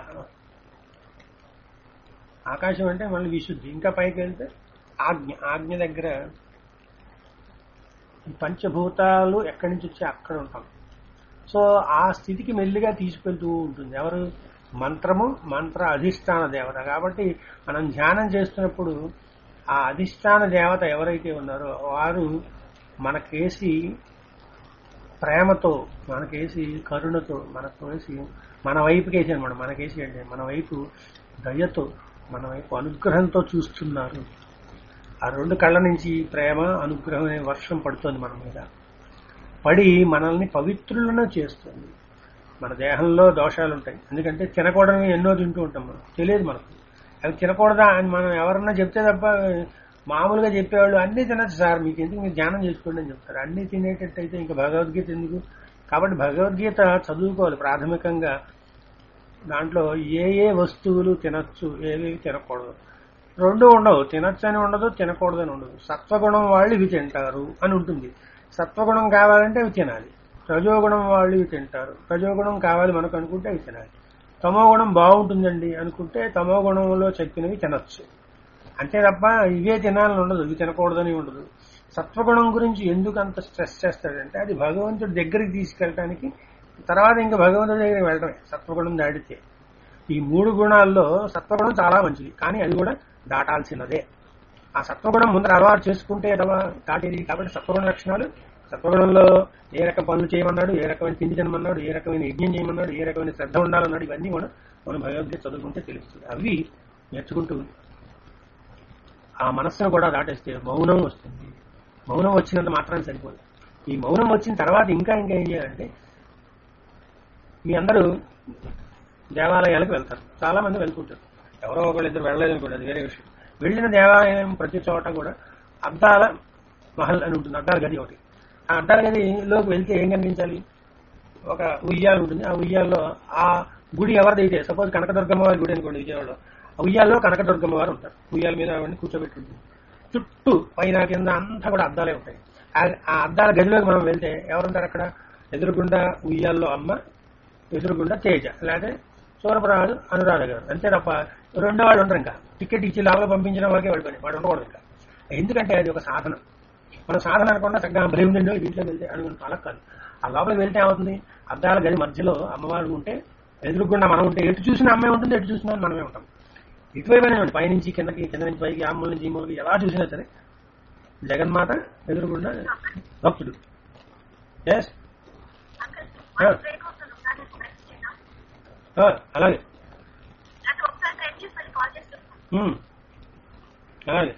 ఆకాశం అంటే మళ్ళీ విశుద్ధి ఇంకా పైకి వెళ్తే ఆజ్ఞ ఆజ్ఞ దగ్గర ఈ పంచభూతాలు ఎక్కడి నుంచి వచ్చి అక్కడ ఉంటాం సో ఆ స్థితికి మెల్లిగా తీసుకెళ్తూ ఉంటుంది ఎవరు మంత్రము మంత్ర అధిష్టాన దేవత కాబట్టి మనం ధ్యానం చేస్తున్నప్పుడు ఆ అధిష్టాన దేవత ఎవరైతే ఉన్నారో వారు మనకేసి ప్రేమతో మనకేసి కరుణతో మనకేసి మన వైపుకేసి అనమాట మనకేసి అంటే మన వైపు దయతో మన వైపు అనుగ్రహంతో చూస్తున్నారు ఆ రెండు కళ్ళ నుంచి ప్రేమ అనుగ్రహం అనే వర్షం పడుతుంది మన మీద పడి మనల్ని పవిత్రులను చేస్తుంది మన దేహంలో దోషాలు ఉంటాయి ఎందుకంటే తినకూడని ఎన్నో తింటూ ఉంటాం మనం తెలియదు మనకు అవి తినకూడదా అని మనం ఎవరన్నా చెప్తే తప్ప మామూలుగా చెప్పేవాళ్ళు అన్నీ తినచ్చు సార్ మీకు ఎందుకు మీరు ధ్యానం చేసుకోండి అని చెప్తారు అన్నీ తినేటట్టయితే ఇంకా భగవద్గీత ఎందుకు కాబట్టి భగవద్గీత చదువుకోవాలి ప్రాథమికంగా దాంట్లో ఏ ఏ వస్తువులు తినచ్చు ఏవేవి తినకూడదు రెండు ఉండవు తినచ్చు అని ఉండదు తినకూడదు అని ఉండదు సత్వగుణం వాళ్ళు ఇవి తింటారు అని ఉంటుంది సత్వగుణం కావాలంటే అవి తినాలి రజోగుణం వాళ్ళు ఇవి తింటారు రజోగుణం కావాలి మనకు అనుకుంటే అవి తినాలి తమో గుణం బాగుంటుందండి అనుకుంటే తమో గుణంలో చెప్పినవి తినచ్చు అంతే తప్ప ఇవే తినాలని ఉండదు ఇవి తినకూడదని ఉండదు సత్వగుణం గురించి ఎందుకు అంత స్ట్రెస్ చేస్తాడంటే అది భగవంతుడి దగ్గరికి తీసుకెళ్ళటానికి తర్వాత ఇంకా భగవంతుడి దగ్గరికి వెళ్ళడమే సత్వగుణం దాటితే ఈ మూడు గుణాల్లో సత్వగుణం చాలా మంచిది కానీ అది కూడా దాటాల్సినదే ఆ సత్వగుణం ముందర అలవాటు చేసుకుంటే ఎలా దాటేది కాబట్టి సత్వగుణ లక్షణాలు సత్వగుణంలో ఏ రకం పనులు చేయమన్నాడు ఏ రకమైన తిండి తినమన్నాడు ఏ రకమైన యజ్ఞం చేయమన్నాడు ఏ రకమైన శ్రద్ధ ఉండాలన్నాడు ఇవన్నీ కూడా మనం భగవద్గీత చదువుకుంటే తెలుస్తుంది అవి నేర్చుకుంటూ ఆ మనస్సును కూడా దాటేస్తే మౌనం వస్తుంది మౌనం వచ్చినంత మాత్రాన్ని సరిపోదు ఈ మౌనం వచ్చిన తర్వాత ఇంకా ఇంకా ఏం చేయాలంటే మీ అందరూ దేవాలయాలకు వెళ్తారు చాలా మంది వెళ్తుంటారు ఎవరో ఒకళ్ళు ఇద్దరు వెళ్ళలేదు అనుకోండి అది వేరే విషయం వెళ్ళిన దేవాలయం ప్రతి చోట కూడా అద్దాల మహల్ అని ఉంటుంది అద్దాల గది ఒకటి ఆ అద్దాల గదిలోకి వెళ్తే ఏం కనిపించాలి ఒక ఉయ్యాలు ఉంటుంది ఆ ఉయ్యాల్లో ఆ గుడి ఎవరిదైతే సపోజ్ కనకదుర్గమ్మ వారి గుడి అనుకోండి విజయవాడలో ఆ ఉయ్యాల్లో కనకదుర్గమ్మ వారు ఉంటారు ఉయ్యాల మీద అవన్నీ కూర్చోబెట్టి ఉంటుంది చుట్టూ పైన కింద అంతా కూడా అద్దాలే ఉంటాయి ఆ- ఆ అద్దాల గదిలోకి మనం వెళ్తే ఎవరుంటారు అక్కడ ఎదురుగుండా ఉయ్యాల్లో అమ్మ ఎదురుగుండా తేజ లేకపోతే సూరప్రసాద్ అనురాధ గారు అంతే తప్ప రెండో వాళ్ళు ఉండరు ఇంకా టికెట్ ఇచ్చి లోపల పంపించిన వాళ్ళకే పడిపోయి వాడు ఉండకూడదు ఇంకా ఎందుకంటే అది ఒక సాధన మన సాధన అనకుండా చక్కగా భయం ఉండండి దీంట్లో వెళ్తే అనుకుంటాం అలా కాదు ఆ లోపలికి వెళ్తే ఏమవుతుంది అద్దాల గది మధ్యలో అమ్మవారు ఉంటే ఎదురుగుండా మనం ఉంటే ఎటు చూసినా అమ్మాయి ఉంటుంది ఎటు చూసినా మనమే ఉంటాం ఇటువైపు పైనుంచి కిందకి కింద నుంచి పైకి ఆ మూల నుంచి ఈ మూలకి ఎలా చూసినా సరే జగన్మాత ఎదురుగుండా భక్తుడు ఎస్ అక్కడ బ్రేక్ అవుతుంది ఒకసారి ప్రెస్ చేయనా అలాగే అది ఒకసారి ప్రెస్ చేసి మళ్ళీ కాల్ చేస్తాను ఉమ్, అలాగే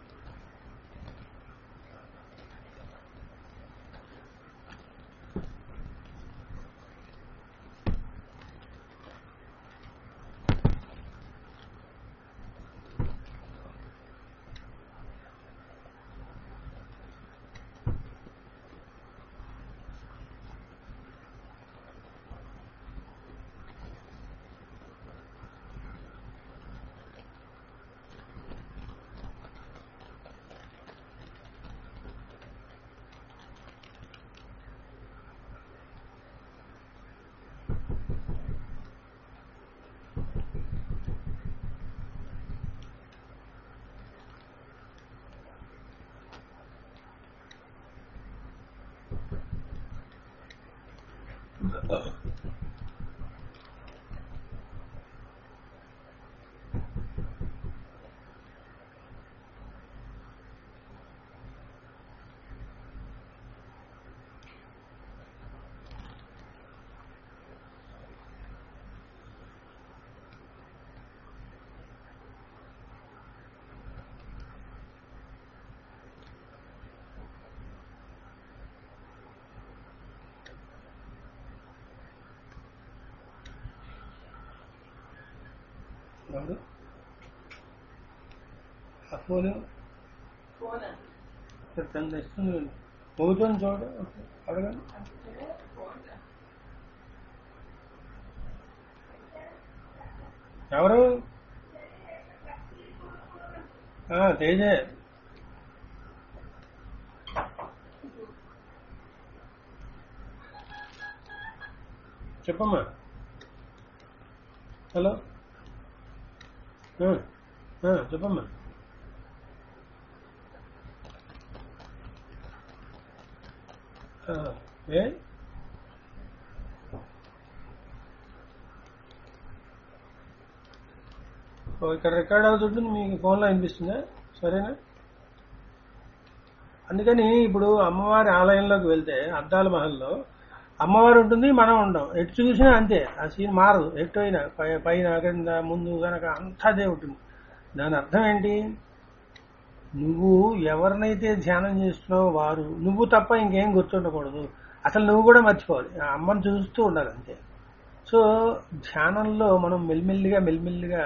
ఎవరు ఆ ఫోన్ తను తెస్తుంది పోతుంది చూడ అడగండి ఎవరు ఆ, తేజే చెప్పమ్మా హలో ఆ, ఆ, చెప్పమ్మా ఆ, ఏ ఓ, ఇక్కడ రికార్డ్ అవుతుంటుంది మీకు ఫోన్లో వినిపిస్తుందా సరేనా అందుకని ఇప్పుడు అమ్మవారి ఆలయంలోకి వెళ్తే అద్దాల మహల్లో అమ్మవారు ఉంటుంది మనం ఉంటాం ఎటు చూసినా అంతే ఆ సీన్ మారదు ఎటు అయినా పై- పైన కింద ముందు కనుక అంతా అదే ఉంటుంది దాని అర్థం ఏంటి నువ్వు ఎవరినైతే ధ్యానం చేస్తున్నావో వారు నువ్వు తప్ప ఇంకేం గుర్తుండకూడదు అసలు నువ్వు కూడా మర్చిపోవాలి ఆ అమ్మని చూస్తూ ఉండాలి అంతే సో ధ్యానంలో మనం మెల్లిమెల్లిగా మెల్లిమెల్లిగా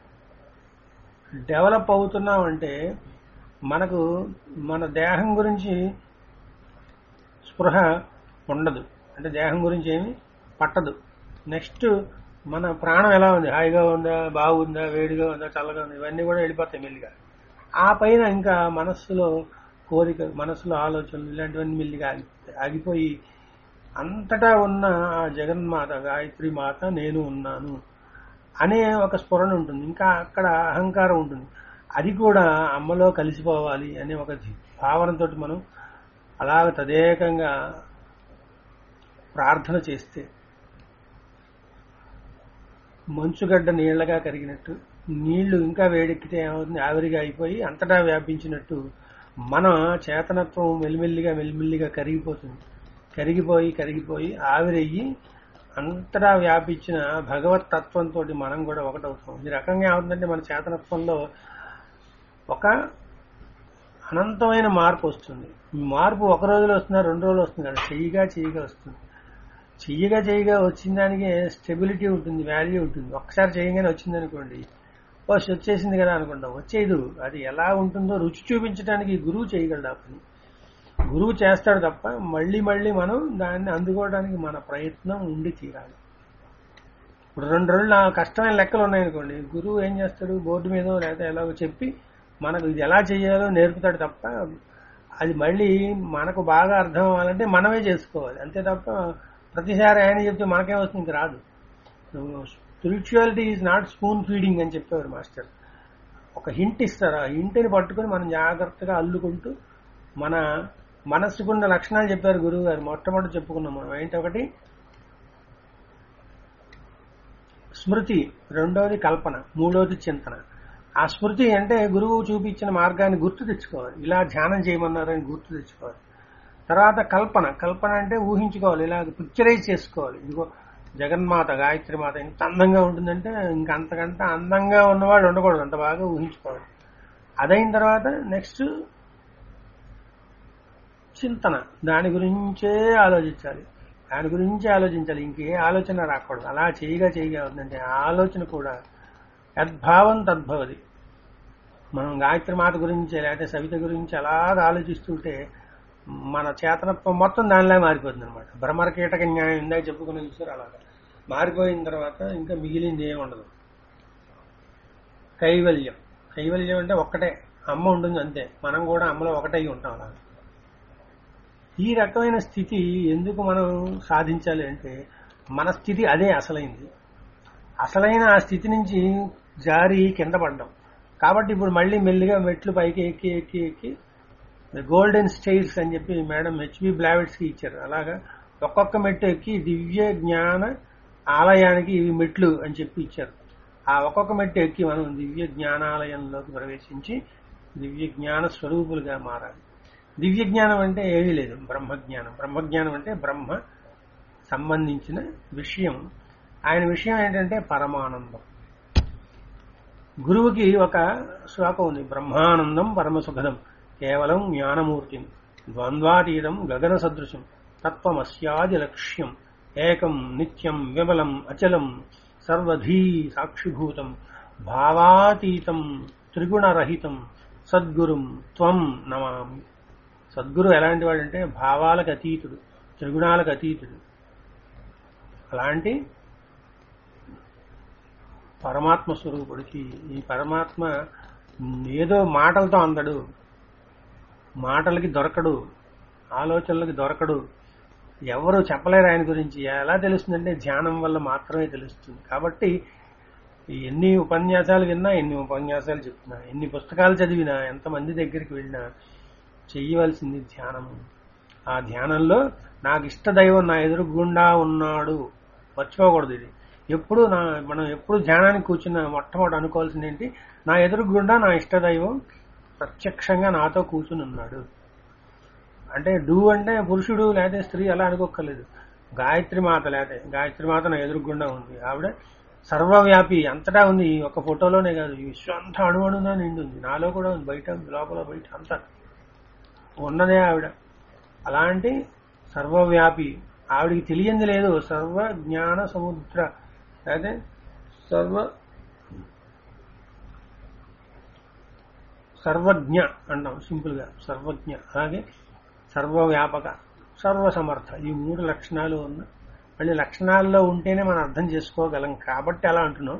డెవలప్ అవుతున్నామంటే మనకు మన దేహం గురించి స్పృహ ఉండదు అంటే దేహం గురించి ఏమి పట్టదు నెక్స్ట్ మన ప్రాణం ఎలా ఉంది హాయిగా ఉందా బాగుందా వేడిగా ఉందా చల్లగా ఉందా ఇవన్నీ కూడా వెళ్ళిపోతాయి మెల్లిగా ఆ పైన ఇంకా మనస్సులో కోరిక మనస్సులో ఆలోచనలు ఇలాంటివన్నీ మెల్లిగా ఆగిపోతాయి ఆగిపోయి అంతటా ఉన్న ఆ జగన్మాత గాయత్రి మాత నేను ఉన్నాను అనే ఒక స్ఫురణ ఉంటుంది ఇంకా అక్కడ అహంకారం ఉంటుంది అది కూడా అమ్మలో కలిసిపోవాలి అనే ఒక భావనతో మనం అలాగ తదేకంగా ప్రార్థన చేస్తే మంచుగడ్డ నీళ్లగా కరిగినట్టు నీళ్లు ఇంకా వేడెక్కితే ఏమవుతుంది ఆవిరిగా అయిపోయి అంతటా వ్యాపించినట్టు మన చేతనత్వం మెల్లిమెల్లిగా మెల్లిమెల్లిగా కరిగిపోతుంది కరిగిపోయి కరిగిపోయి ఆవిరయ్యి అంతటా వ్యాపించిన భగవత్ తత్వంతో మనం కూడా ఒకటవుతాం ఈ రకంగా ఏమవుతుందంటే మన చేతనత్వంలో ఒక అనంతమైన మార్పు వస్తుంది ఈ మార్పు ఒక రోజులో వస్తుందా రెండు రోజులు వస్తుంది కదా చెయ్యిగా చెయ్యిగా వస్తుంది చెయ్యిగా చెయ్యిగా వచ్చిన దానికి స్టెబిలిటీ ఉంటుంది వాల్యూ ఉంటుంది ఒక్కసారి చేయగానే వచ్చింది అనుకోండి ఫస్ట్ వచ్చేసింది కదా అనుకుంటాం వచ్చేది అది ఎలా ఉంటుందో రుచి చూపించడానికి గురువు చేయగలడు ఆ పని గురువు చేస్తాడు తప్ప మళ్ళీ మళ్ళీ మనం దాన్ని అందుకోవడానికి మన ప్రయత్నం ఉండి తీరాలి ఇప్పుడు రెండు రోజులు నా కష్టమైన లెక్కలు ఉన్నాయనుకోండి గురువు ఏం చేస్తాడు బోర్డు మీద లేకపోతే ఎలాగో చెప్పి మనకు ఇది ఎలా చేయాలో నేర్పుతాడు తప్ప అది మళ్ళీ మనకు బాగా అర్థం అవ్వాలంటే మనమే చేసుకోవాలి అంతే తప్ప ప్రతిసారి ఆయన చెప్తే మనకేం వస్తుంది ఇంక రాదు spirituality is not spoon feeding అని చెప్పేవారు మాస్టర్ ఒక హింట్ ఇస్తారు ఆ హింట్ని పట్టుకొని మనం జాగ్రత్తగా అల్లుకుంటూ మన మనస్సుకున్న లక్షణాలు చెప్పారు గురువు గారు మొట్టమొదటి చెప్పుకున్నాం మనం ఏంటి ఒకటి స్మృతి రెండవది కల్పన మూడవది చింతన ఆ స్మృతి అంటే గురువు చూపించిన మార్గాన్ని గుర్తు తెచ్చుకోవాలి ఇలా ధ్యానం చేయమన్నారని గుర్తు తెచ్చుకోవాలి తర్వాత కల్పన కల్పన అంటే ఊహించుకోవాలి ఇలా పిక్చరైజ్ చేసుకోవాలి ఇదిగో జగన్మాత గాయత్రి మాత ఎంత అందంగా ఉంటుందంటే ఇంకా అంతకంటే అందంగా ఉన్నవాళ్ళు ఉండకూడదు అంత బాగా ఊహించుకోవాలి అదైన తర్వాత నెక్స్ట్ చింతన దాని గురించే ఆలోచించాలి దాని గురించే ఆలోచించాలి ఇంకే ఆలోచన రాకూడదు అలా చేయగా చేయగా ఉందంటే ఆ ఆలోచన కూడా యద్భావం తద్భవది మనం గాయత్రి మాత గురించి లేకపోతే సవిత గురించి అలాగ ఆలోచిస్తుంటే మన చేతనత్వం మొత్తం దానిలా మారిపోతుంది అనమాట భ్రమర కీటక న్యాయం ఇందాక చెప్పుకున్న చూసారు అలాగా మారిపోయిన తర్వాత ఇంకా మిగిలింది ఏమి ఉండదు కైవల్యం కైవల్యం అంటే ఒక్కటే అమ్మ ఉంటుంది అంతే మనం కూడా అమ్మలో ఒకటై ఉంటాం అలాగా ఈ రకమైన స్థితి ఎందుకు మనం సాధించాలి అంటే మన స్థితి అదే అసలైంది అసలైన ఆ స్థితి నుంచి జారి కింద పడ్డాం కాబట్టి ఇప్పుడు మళ్ళీ మెల్లిగా మెట్లు పైకి ఎక్కి ఎక్కి ఎక్కి గోల్డెన్ స్టైర్స్ అని చెప్పి మేడం హెచ్బి బ్లావెట్స్ కి ఇచ్చారు అలాగా ఒక్కొక్క మెట్టు ఎక్కి దివ్య జ్ఞాన ఆలయానికి ఇవి మెట్లు అని చెప్పి ఇచ్చారు ఆ ఒక్కొక్క మెట్టు ఎక్కి మనం దివ్య జ్ఞానాలయంలోకి ప్రవేశించి దివ్య జ్ఞాన స్వరూపులుగా మారాలి దివ్య జ్ఞానం అంటే ఏమీ లేదు బ్రహ్మజ్ఞానం బ్రహ్మజ్ఞానం అంటే బ్రహ్మ సంబంధించిన విషయం ఆయన విషయం ఏంటంటే పరమానందం గురువుకి ఒక శ్లోకం ఉంది బ్రహ్మానందం పరమసుఖదం కేవలం జ్ఞానమూర్తిం ద్వంద్వాతీతం గగన సదృశం తత్వమస్యాది లక్ష్యం ఏకం నిత్యం విమలం అచలం సర్వధీ సాక్షిభూతం భావాతీతం త్రిగుణరహితం సద్గురుం త్వం నమామి సద్గురు ఎలాంటి వాడంటే భావాలకు అతీతుడు త్రిగుణాలకు అతీతుడు అలాంటి పరమాత్మ స్వరూపుడికి ఈ పరమాత్మ ఏదో మాటలతో అందడు మాటలకి దొరకడు ఆలోచనలకి దొరకడు ఎవరు చెప్పలేరు ఆయన గురించి ఎలా తెలుస్తుందంటే ధ్యానం వల్ల మాత్రమే తెలుస్తుంది కాబట్టి ఎన్ని ఉపన్యాసాలు విన్నా ఎన్ని ఉపన్యాసాలు చెప్తున్నా ఎన్ని పుస్తకాలు చదివినా ఎంతమంది దగ్గరికి వెళ్ళినా చెయ్యవలసింది ధ్యానము ఆ ధ్యానంలో నాకు ఇష్ట దైవం నా ఎదురుగుండా ఉన్నాడు మర్చిపోకూడదు ఇది ఎప్పుడు నా మనం ఎప్పుడు ధ్యానానికి కూర్చున్న మొట్టమొదటి అనుకోవాల్సింది ఏంటి నా ఎదురుగుండా నా ఇష్ట దైవం ప్రత్యక్షంగా నాతో కూర్చుని ఉన్నాడు అంటే డూ అంటే పురుషుడు లేకపోతే స్త్రీ అలా అనుకోక్కర్లేదు గాయత్రి మాత లేకపోతే గాయత్రి మాత నా ఎదురుగుండా ఉంది ఆవిడ సర్వవ్యాపి అంతటా ఉంది ఈ ఒక్క ఫోటోలోనే కాదు ఈ విశ్వం అంతా అణువణుగా నిండి ఉంది నాలో కూడా ఉంది బయట ఉంది, లోపల బయట అంతా ఉన్నదే ఆవిడ అలాంటి సర్వవ్యాపి ఆవిడికి తెలియంది లేదు సర్వ జ్ఞాన సముద్ర అయితే సర్వ సర్వజ్ఞ అంటాం సింపుల్ గా సర్వజ్ఞ అలాగే సర్వవ్యాపక సర్వసమర్థ ఈ మూడు లక్షణాలు ఉన్న మళ్ళీ లక్షణాల్లో ఉంటేనే మనం అర్థం చేసుకోగలం కాబట్టి అలా అంటున్నాం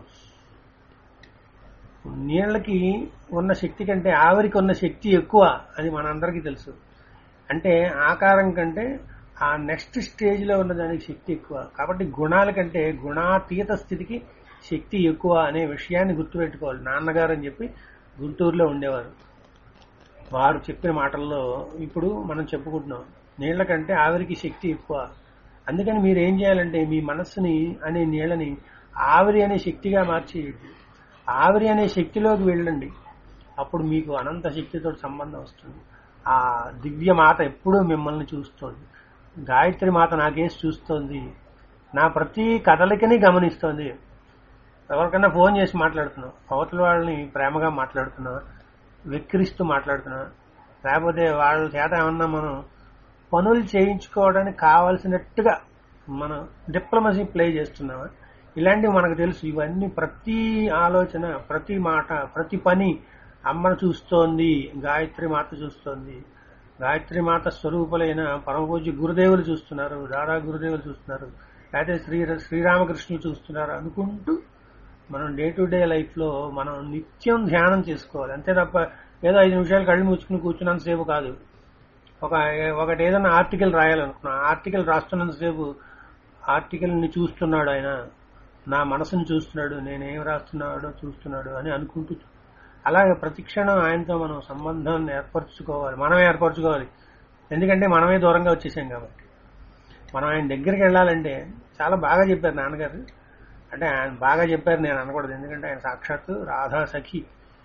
నీళ్ళకి ఉన్న శక్తి కంటే ఆవిరికి ఉన్న శక్తి ఎక్కువ అది మనందరికీ తెలుసు అంటే ఆకారం కంటే ఆ నెక్స్ట్ స్టేజ్ లో ఉన్న దానికి శక్తి ఎక్కువ కాబట్టి గుణాల కంటే గుణాతీత స్థితికి శక్తి ఎక్కువ అనే విషయాన్ని గుర్తుపెట్టుకోవాలి నాన్నగారు అని చెప్పి గుంటూరులో ఉండేవారు వారు చెప్పిన మాటల్లో ఇప్పుడు మనం చెప్పుకుంటున్నాం నీళ్ల కంటే ఆవిరికి శక్తి ఎక్కువ అందుకని మీరు ఏం చేయాలంటే మీ మనస్సుని అనే నీళ్ళని ఆవిరి అనే శక్తిగా మార్చేయండి ఆవిరి అనే శక్తిలోకి వెళ్ళండి అప్పుడు మీకు అనంత శక్తితో సంబంధం వస్తుంది ఆ దివ్య మాత ఎప్పుడూ మిమ్మల్ని చూస్తోంది గాయత్రి మాత నాకేసి చూస్తోంది నా ప్రతి కదలికని గమనిస్తోంది ఎవరికైనా ఫోన్ చేసి మాట్లాడుతున్నాం అవతల వాళ్ళని ప్రేమగా మాట్లాడుతున్నా వెక్కిరిస్తూ మాట్లాడుతున్నా లేకపోతే వాళ్ళ చేత ఏమన్నా మనం పనులు చేయించుకోవడానికి కావాల్సినట్టుగా మనం డిప్లొమసీ ప్లే చేస్తున్నామా ఇలాంటివి మనకు తెలుసు ఇవన్నీ ప్రతి ఆలోచన ప్రతి మాట ప్రతి పని అమ్మను చూస్తోంది గాయత్రి మాత చూస్తోంది గాయత్రి మాత స్వరూపులైన పరమపూజ్య గురుదేవులు చూస్తున్నారు దాదా గురుదేవులు చూస్తున్నారు లేకపోతే శ్రీ శ్రీరామకృష్ణులు చూస్తున్నారు అనుకుంటూ మనం డే టు డే లైఫ్ లో మనం నిత్యం ధ్యానం చేసుకోవాలి అంతే తప్ప ఏదో ఐదు నిమిషాలు కళ్ళు మూసుకుని కూర్చున్నంతసేపు కాదు ఒక ఒకటి ఏదైనా ఆర్టికల్ రాయాలనుకున్నా ఆర్టికల్ రాస్తున్నంతసేపు ఆర్టికల్ ని చూస్తున్నాడు ఆయన నా మనసుని చూస్తున్నాడు నేనేం రాస్తున్నాడో చూస్తున్నాడు అని అనుకుంటూ అలాగే ప్రతిక్షణం ఆయనతో మనం సంబంధాన్ని ఏర్పరచుకోవాలి మనమే ఏర్పరచుకోవాలి ఎందుకంటే మనమే దూరంగా వచ్చేసాం కాబట్టి మనం ఆయన దగ్గరికి వెళ్ళాలంటే చాలా బాగా చెప్పారు నాన్నగారు అంటే ఆయన బాగా చెప్పారు నేను అనకూడదు ఎందుకంటే ఆయన సాక్షాత్తు రాధా సఖి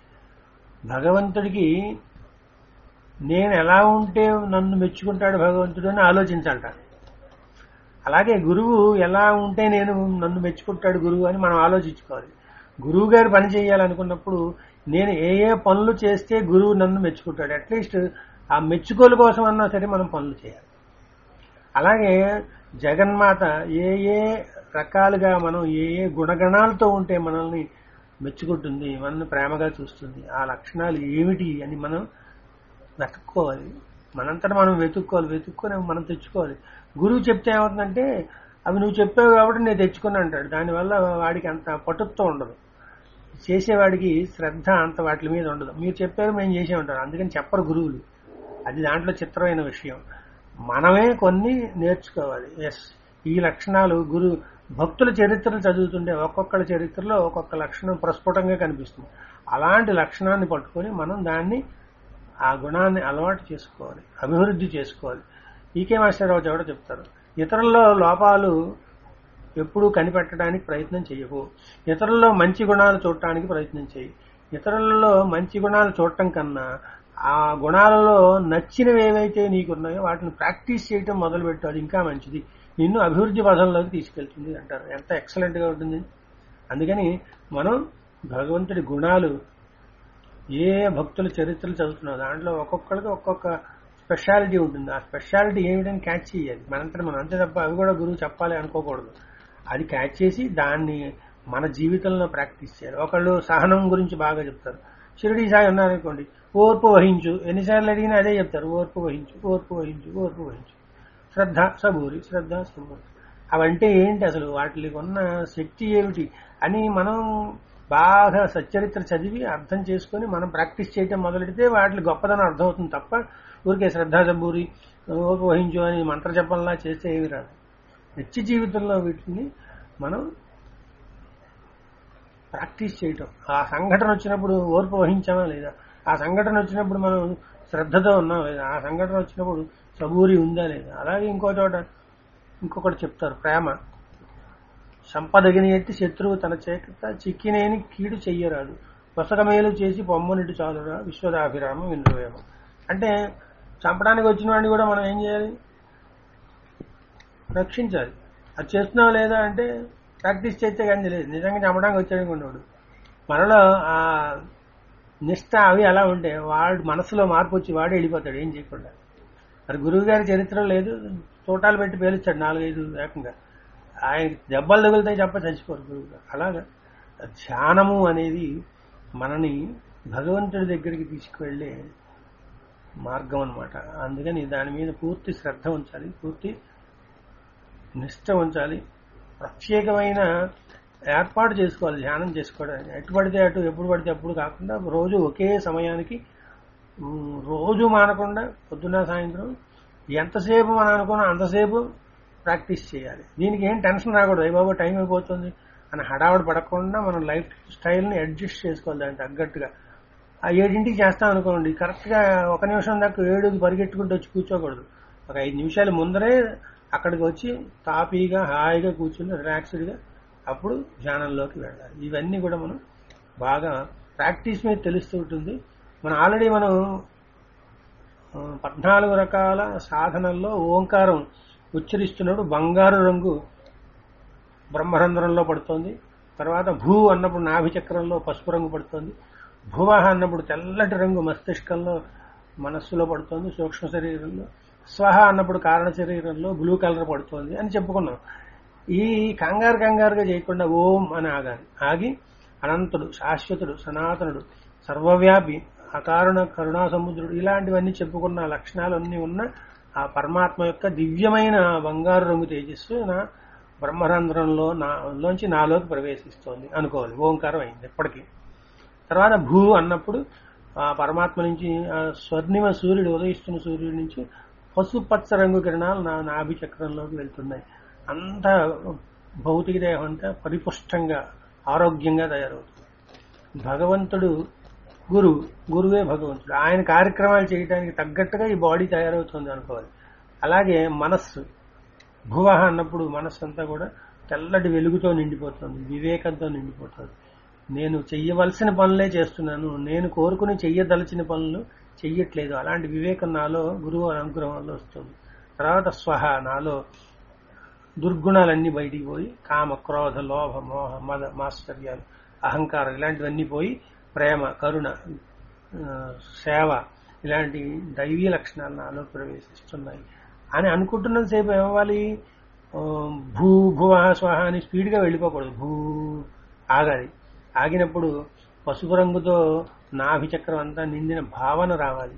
భగవంతుడికి నేను ఎలా ఉంటే నన్ను మెచ్చుకుంటాడు భగవంతుడు అని ఆలోచించాలట అలాగే గురువు ఎలా ఉంటే నేను నన్ను మెచ్చుకుంటాడు గురువు అని మనం ఆలోచించుకోవాలి గురువు గారు పని చేయాలనుకున్నప్పుడు నేను ఏ ఏ పనులు చేస్తే గురువు నన్ను మెచ్చుకుంటాడు అట్లీస్ట్ ఆ మెచ్చుకోలు కోసం అన్నా సరే మనం పనులు చేయాలి అలాగే జగన్మాత ఏ ఏ రకాలుగా మనం ఏ ఏ గుణగణాలతో ఉంటే మనల్ని మెచ్చుకుంటుంది మనల్ని ప్రేమగా చూస్తుంది ఆ లక్షణాలు ఏమిటి అని మనం వెతుక్కోవాలి మనంతటా మనం వెతుక్కోవాలి వెతుక్కొని అవి మనం తెచ్చుకోవాలి గురువు చెప్తే ఏమవుతుందంటే అవి నువ్వు చెప్పావు కాబట్టి నేను తెచ్చుకుని అంటాడు దానివల్ల వాడికి అంత పటుత్వం ఉండదు చేసేవాడికి శ్రద్ధ అంత వాటి మీద ఉండదు మీరు చెప్పారు మేము చేసేమంటారు అందుకని చెప్పరు గురువులు అది దాంట్లో చిత్రమైన విషయం మనమే కొన్ని నేర్చుకోవాలి ఎస్ ఈ లక్షణాలు గురు భక్తుల చరిత్రలు చదువుతుంటే ఒక్కొక్కళ్ళ చరిత్రలో ఒక్కొక్క లక్షణం ప్రస్ఫుటంగా కనిపిస్తుంది అలాంటి లక్షణాన్ని పట్టుకొని మనం దాన్ని ఆ గుణాన్ని అలవాటు చేసుకోవాలి అభివృద్ధి చేసుకోవాలి ఈకే మాస్టర్రావు ఎవడో చెప్తారు ఇతరుల్లో లోపాలు ఎప్పుడూ కనిపెట్టడానికి ప్రయత్నం చేయకు ఇతరుల్లో మంచి గుణాలు చూడటానికి ప్రయత్నం చేయి ఇతరులలో మంచి గుణాలు చూడటం కన్నా ఆ గుణాలలో నచ్చినవి ఏవైతే నీకున్నాయో వాటిని ప్రాక్టీస్ చేయటం మొదలుపెట్టు అది ఇంకా మంచిది నిన్ను అభివృద్ధి పదంలోకి తీసుకెళ్తుంది అంటారు ఎంత ఎక్సలెంట్ గా ఉంటుంది అందుకని మనం భగవంతుడి గుణాలు ఏ భక్తుల చరిత్రలు చదువుతున్నావు దాంట్లో ఒక్కొక్కరికి ఒక్కొక్క స్పెషాలిటీ ఉంటుంది ఆ స్పెషాలిటీ ఏమిటని క్యాచ్ చేయాలి మనంతా మనం అంతే తప్ప అవి కూడా గురువు చెప్పాలి అనుకోకూడదు అది క్యాచ్ చేసి దాన్ని మన జీవితంలో ప్రాక్టీస్ చేయాలి ఒకళ్ళు సహనం గురించి బాగా చెప్తారు షిరిడి సాయి ఉన్నారనుకోండి ఓర్పు వహించు ఎన్నిసార్లు అడిగినా అదే చెప్తారు ఓర్పు వహించు ఓర్పు వహించు ఓర్పు వహించు శ్రద్ధ సబూరి శ్రద్ధ సబూరి అవంటే ఏంటి అసలు వాటికి ఉన్న శక్తి ఏమిటి అని మనం బాగా సచ్చరిత్ర చదివి అర్థం చేసుకొని మనం ప్రాక్టీస్ చేయటం మొదలెడితే వాటి గొప్పదనం అర్థమవుతుంది తప్ప ఊరికే శ్రద్ధ సబూరి ఓర్పు వహించు అని మంత్ర జపంలా చేస్తే ఏమి రాదు నిత్య జీవితంలో వీటిని మనం ప్రాక్టీస్ చేయటం ఆ సంఘటన వచ్చినప్పుడు ఓర్పు వహించామా లేదా ఆ సంఘటన వచ్చినప్పుడు మనం శ్రద్ధతో ఉన్నాం ఆ సంఘటన వచ్చినప్పుడు సబూరి ఉందా లేదా అలాగే ఇంకో చోట ఇంకొకటి చెప్తారు ప్రేమ సంపదగిని ఎట్టి శత్రువు తన చేత చిక్కినేని కీడు చెయ్యరాదు పొసగమేలు చేసి పొమ్మనిటి చాలురా విశ్వదాభిరామం విందువేమ అంటే చంపడానికి వచ్చిన వాడిని కూడా మనం ఏం చేయాలి రక్షించాలి అది చేస్తున్నావా లేదా అంటే ప్రాక్టీస్ చేస్తే కానీ తెలియదు నిజంగా చంపడానికి వచ్చాడు ఉండేవాడు మనలో ఆ నిష్ట అవి అలా ఉంటే వాడు మనసులో మార్పు వచ్చి వాడే వెళ్ళిపోతాడు ఏం చేయకుండా మరి గురువు గారి చరిత్ర లేదు తోటాలు పెట్టి పేలుస్తాడు నాలుగైదు ఏకంగా ఆయన దెబ్బలు తగులుతాయి చెప్ప చచ్చిపోరు గురువు గారు అలాగా ధ్యానము అనేది మనని భగవంతుడి దగ్గరికి తీసుకువెళ్ళే మార్గం అన్నమాట అందుకని దాని మీద పూర్తి శ్రద్ధ ఉంచాలి పూర్తి నిష్ట ఉంచాలి ప్రత్యేకమైన ఏర్పాటు చేసుకోవాలి ధ్యానం చేసుకోవడానికి ఎటు పడితే అటు ఎప్పుడు పడితే అప్పుడు కాకుండా రోజు ఒకే సమయానికి ఉమ్, రోజు మానకుండా పొద్దున్న సాయంత్రం ఎంతసేపు మనం అనుకున్నా అంతసేపు ప్రాక్టీస్ చేయాలి దీనికి ఏం టెన్షన్ రాకూడదు అయ్యి బాబా టైం అయిపోతుంది అని హడావడి పడకుండా మనం లైఫ్ స్టైల్ని అడ్జస్ట్ చేసుకోవాలి దానికి తగ్గట్టుగా ఆ ఏడింటికి చేస్తాం అనుకోండి కరెక్ట్గా ఒక నిమిషం దాకా ఏడుకి పరిగెట్టుకుంటూ వచ్చి కూర్చోకూడదు ఒక ఐదు నిమిషాల ముందరే అక్కడికి వచ్చి తాపీగా హాయిగా కూర్చుని రిలాక్స్డ్గా అప్పుడు ధ్యానంలోకి వెళ్ళాలి ఇవన్నీ కూడా మనం బాగా ప్రాక్టీస్ మీద తెలుస్తూ ఉంటుంది మనం ఆల్రెడీ మనం ఆ, పద్నాలుగు రకాల సాధనల్లో ఓంకారం ఉచ్చరిస్తున్నప్పుడు బంగారు రంగు బ్రహ్మరంధ్రంలో పడుతోంది తర్వాత భూ అన్నప్పుడు నాభి చక్రంలో పసుపు రంగు పడుతోంది భువహ అన్నప్పుడు తెల్లటి రంగు మస్తిష్కంలో మనస్సులో పడుతోంది సూక్ష్మ శరీరంలో స్వహ అన్నప్పుడు కారణ శరీరంలో బ్లూ కలర్ పడుతోంది అని చెప్పుకున్నాం ఈ కంగారు కంగారుగా చేయకుండా ఓం అని ఆగాలి ఆగి అనంతుడు శాశ్వతుడు సనాతనుడు సర్వవ్యాపి అకారణ కరుణా సముద్రుడు ఇలాంటివన్నీ చెప్పుకున్న లక్షణాలన్నీ ఉన్న ఆ పరమాత్మ యొక్క దివ్యమైన బంగారు రంగు తేజస్సు నా బ్రహ్మరంధ్రంలో నాలోంచి నాలోకి ప్రవేశిస్తోంది అనుకోవాలి ఓంకారం అయింది ఎప్పటికీ తర్వాత భూ అన్నప్పుడు ఆ పరమాత్మ నుంచి ఆ స్వర్ణిమ సూర్యుడు ఉదయిస్తున్న సూర్యుడి నుంచి పసుపచ్చ రంగు కిరణాలు నా నాభి చక్రంలోకి వెళ్తున్నాయి అంత భౌతిక దేహం అంతా పరిపుష్టంగా ఆరోగ్యంగా తయారవుతుంది భగవంతుడు గురువు గురువే భగవంతుడు ఆయన కార్యక్రమాలు చేయడానికి తగ్గట్టుగా ఈ బాడీ తయారవుతుంది అనుకోవాలి అలాగే మనస్సు భువహ అన్నప్పుడు మనస్సు అంతా కూడా తెల్లటి వెలుగుతో నిండిపోతుంది వివేకంతో నిండిపోతుంది నేను చెయ్యవలసిన పనులే చేస్తున్నాను నేను కోరుకుని చెయ్యదలచిన పనులు చెయ్యట్లేదు అలాంటి వివేకం నాలో గురువు అనుగ్రహం వల్ల వస్తుంది తర్వాత స్వహ నాలో దుర్గుణాలన్నీ బయటికి పోయి కామ క్రోధ లోభ మోహ మద మాశ్చర్యాలు అహంకారం ఇలాంటివన్నీ పోయి ప్రేమ కరుణ ఆ, సేవ ఇలాంటి దైవీ లక్షణాలు నాలో ప్రవేశిస్తున్నాయి అని అనుకుంటున్నంతసేపు ఏమవ్వాలి ఆ, భూ భువ స్వహ అని స్పీడ్గా వెళ్ళిపోకూడదు భూ ఆగాలి ఆగినప్పుడు పసుపు రంగుతో నాభి చక్రం అంతా నిండిన భావన రావాలి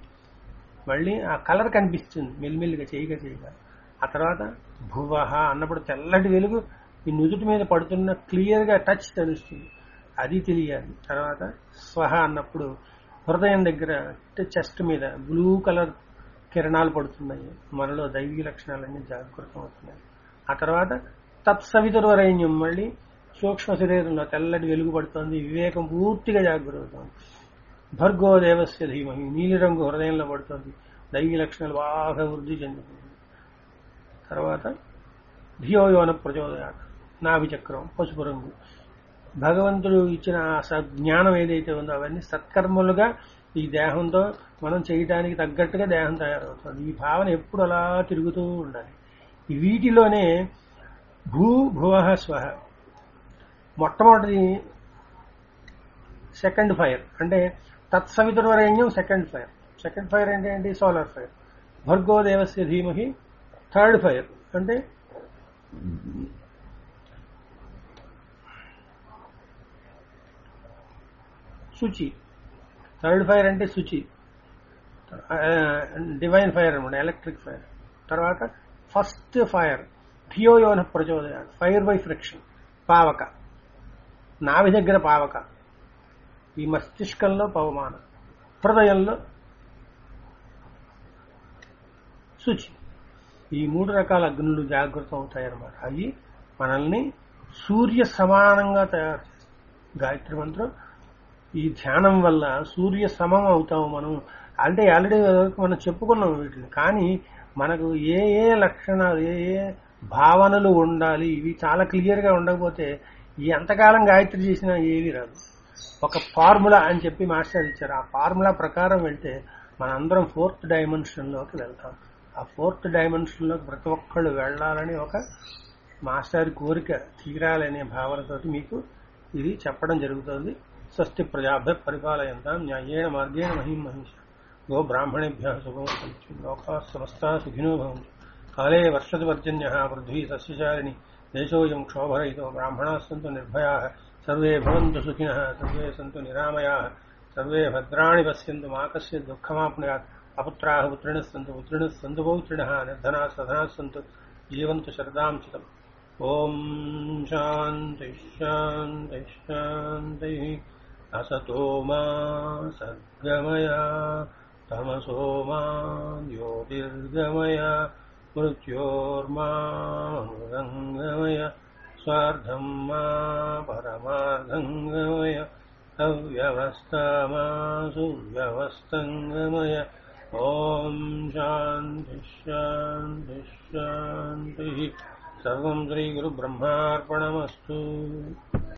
మళ్ళీ ఆ కలర్ కనిపిస్తుంది మెల్లిమెల్లిగా చేయగా చేయగా ఆ తర్వాత భువహ అన్నప్పుడు తెల్లటి వెలుగు ఈ నుదుటి మీద పడుతున్న క్లియర్గా టచ్ తెలుస్తుంది అది తెలియాలి తర్వాత స్వహ అన్నప్పుడు హృదయం దగ్గర చెస్ట్ మీద బ్లూ కలర్ కిరణాలు పడుతున్నాయి మనలో దైవీ లక్షణాలన్నీ జాగృతం అవుతున్నాయి ఆ తర్వాత తత్సవితుర్వరైన్యం మళ్ళీ సూక్ష్మ శరీరంలో తెల్లటి వెలుగు పడుతోంది వివేకం పూర్తిగా జాగృతమవుతోంది భర్గో దేవస్య ధీమహి నీలిరంగు హృదయంలో పడుతోంది దైవీ లక్షణాలు బాగా వృద్ధి చెందుతుంది తర్వాత ధియోయోన ప్రచోదయాత నాభి చక్రం పసుపు రంగు భగవంతుడు ఇచ్చిన ఆ సజ్ఞానం ఏదైతే ఉందో అవన్నీ సత్కర్మలుగా ఈ దేహంతో మనం చేయడానికి తగ్గట్టుగా దేహం తయారవుతుంది ఈ భావన ఎప్పుడు అలా తిరుగుతూ ఉండాలి ఈ వీటిలోనే భూ భువ స్వహ మొట్టమొదటి సెకండ్ ఫైర్ అంటే తత్సవితుర్వరేణ్యం సెకండ్ ఫైర్ సెకండ్ ఫైర్ అంటే ఏంటి సోలార్ ఫైర్ భర్గో దేవస్య ధీమహి థర్డ్ ఫైర్ అంటే శుచి థర్డ్ ఫైర్ అంటే శుచి డివైన్ ఫైర్ అనమాట ఎలక్ట్రిక్ ఫైర్ తర్వాత ఫస్ట్ ఫైర్ ధియోయోన ప్రచోదయ ఫైర్ బై ఫ్రిక్షన్ పావక నావి దగ్గర పావక ఈ మస్తిష్కంలో పవమాన హృదయంలో శుచి ఈ మూడు రకాల అగ్నులు జాగృతం అవుతాయన్నమాట అవి మనల్ని సూర్య సమానంగా తయారు చేస్తాయి గాయత్రి మంత్రం ఈ ధ్యానం వల్ల సూర్య సమం అవుతాము మనం అంటే ఆల్రెడీ మనం చెప్పుకున్నాం వీటిని కానీ మనకు ఏ ఏ లక్షణాలు ఏ ఏ భావనలు ఉండాలి ఇవి చాలా క్లియర్ గా ఉండకపోతే ఈ ఎంతకాలం గాయత్రి చేసినా ఏవి రాదు ఒక ఫార్ములా అని చెప్పి మాస్టర్ ఇచ్చారు ఆ ఫార్ములా ప్రకారం వెళ్తే మనందరం ఫోర్త్ డైమెన్షన్ లోకి వెళ్తాం ఆ ఫోర్త్ డైమెన్షన్ లోకి ప్రతి ఒక్కళ్ళు వెళ్ళాలని ఒక మాస్టర్ కోరిక తీరాలనే భావనతోటి మీకు ఇది చెప్పడం జరుగుతుంది స్వస్తి ప్రజాభ్య పరిపాలయంతాం న్యాయేణ మార్గేణ మహిం మహిష గో బ్రాహ్మణేభ్య శుభం లోకా సమస్తా సుఖినో భవంతు కాలే వర్షతు పర్జన్య పృథ్వీ సస్యచారిణి దేశోయం క్షోభరహితో బ్రాహ్మణా సంతు నిర్భయా సర్వే భవంతు సుఖినః సర్వే సంతు నిరామయాः సర్వే భద్రాణి పశ్యంతు మా కస్య దుఃఖమాప్నుయాత్ అపుత్రాः పుత్రిణः సन्तు పుత్రిణः సन्तు పౌత్రిణः నిర్ధనాः సధనాः సन्तు జీవంతు శరదాం చితం ఓం శాంతి శాంతి శాంతి అసతో మా సద్గమయ తమసో మా జ్యోతిర్గమయ మృత్యోర్మామృతంగమయ స్వార్థం మా పరమార్థంగమయ అవ్యవస్థా సువ్యవస్థంగమయ ఓం శాంతి శాంతి శాంతి సర్వం శ్రీ గురు బ్రహ్మార్పణమస్తు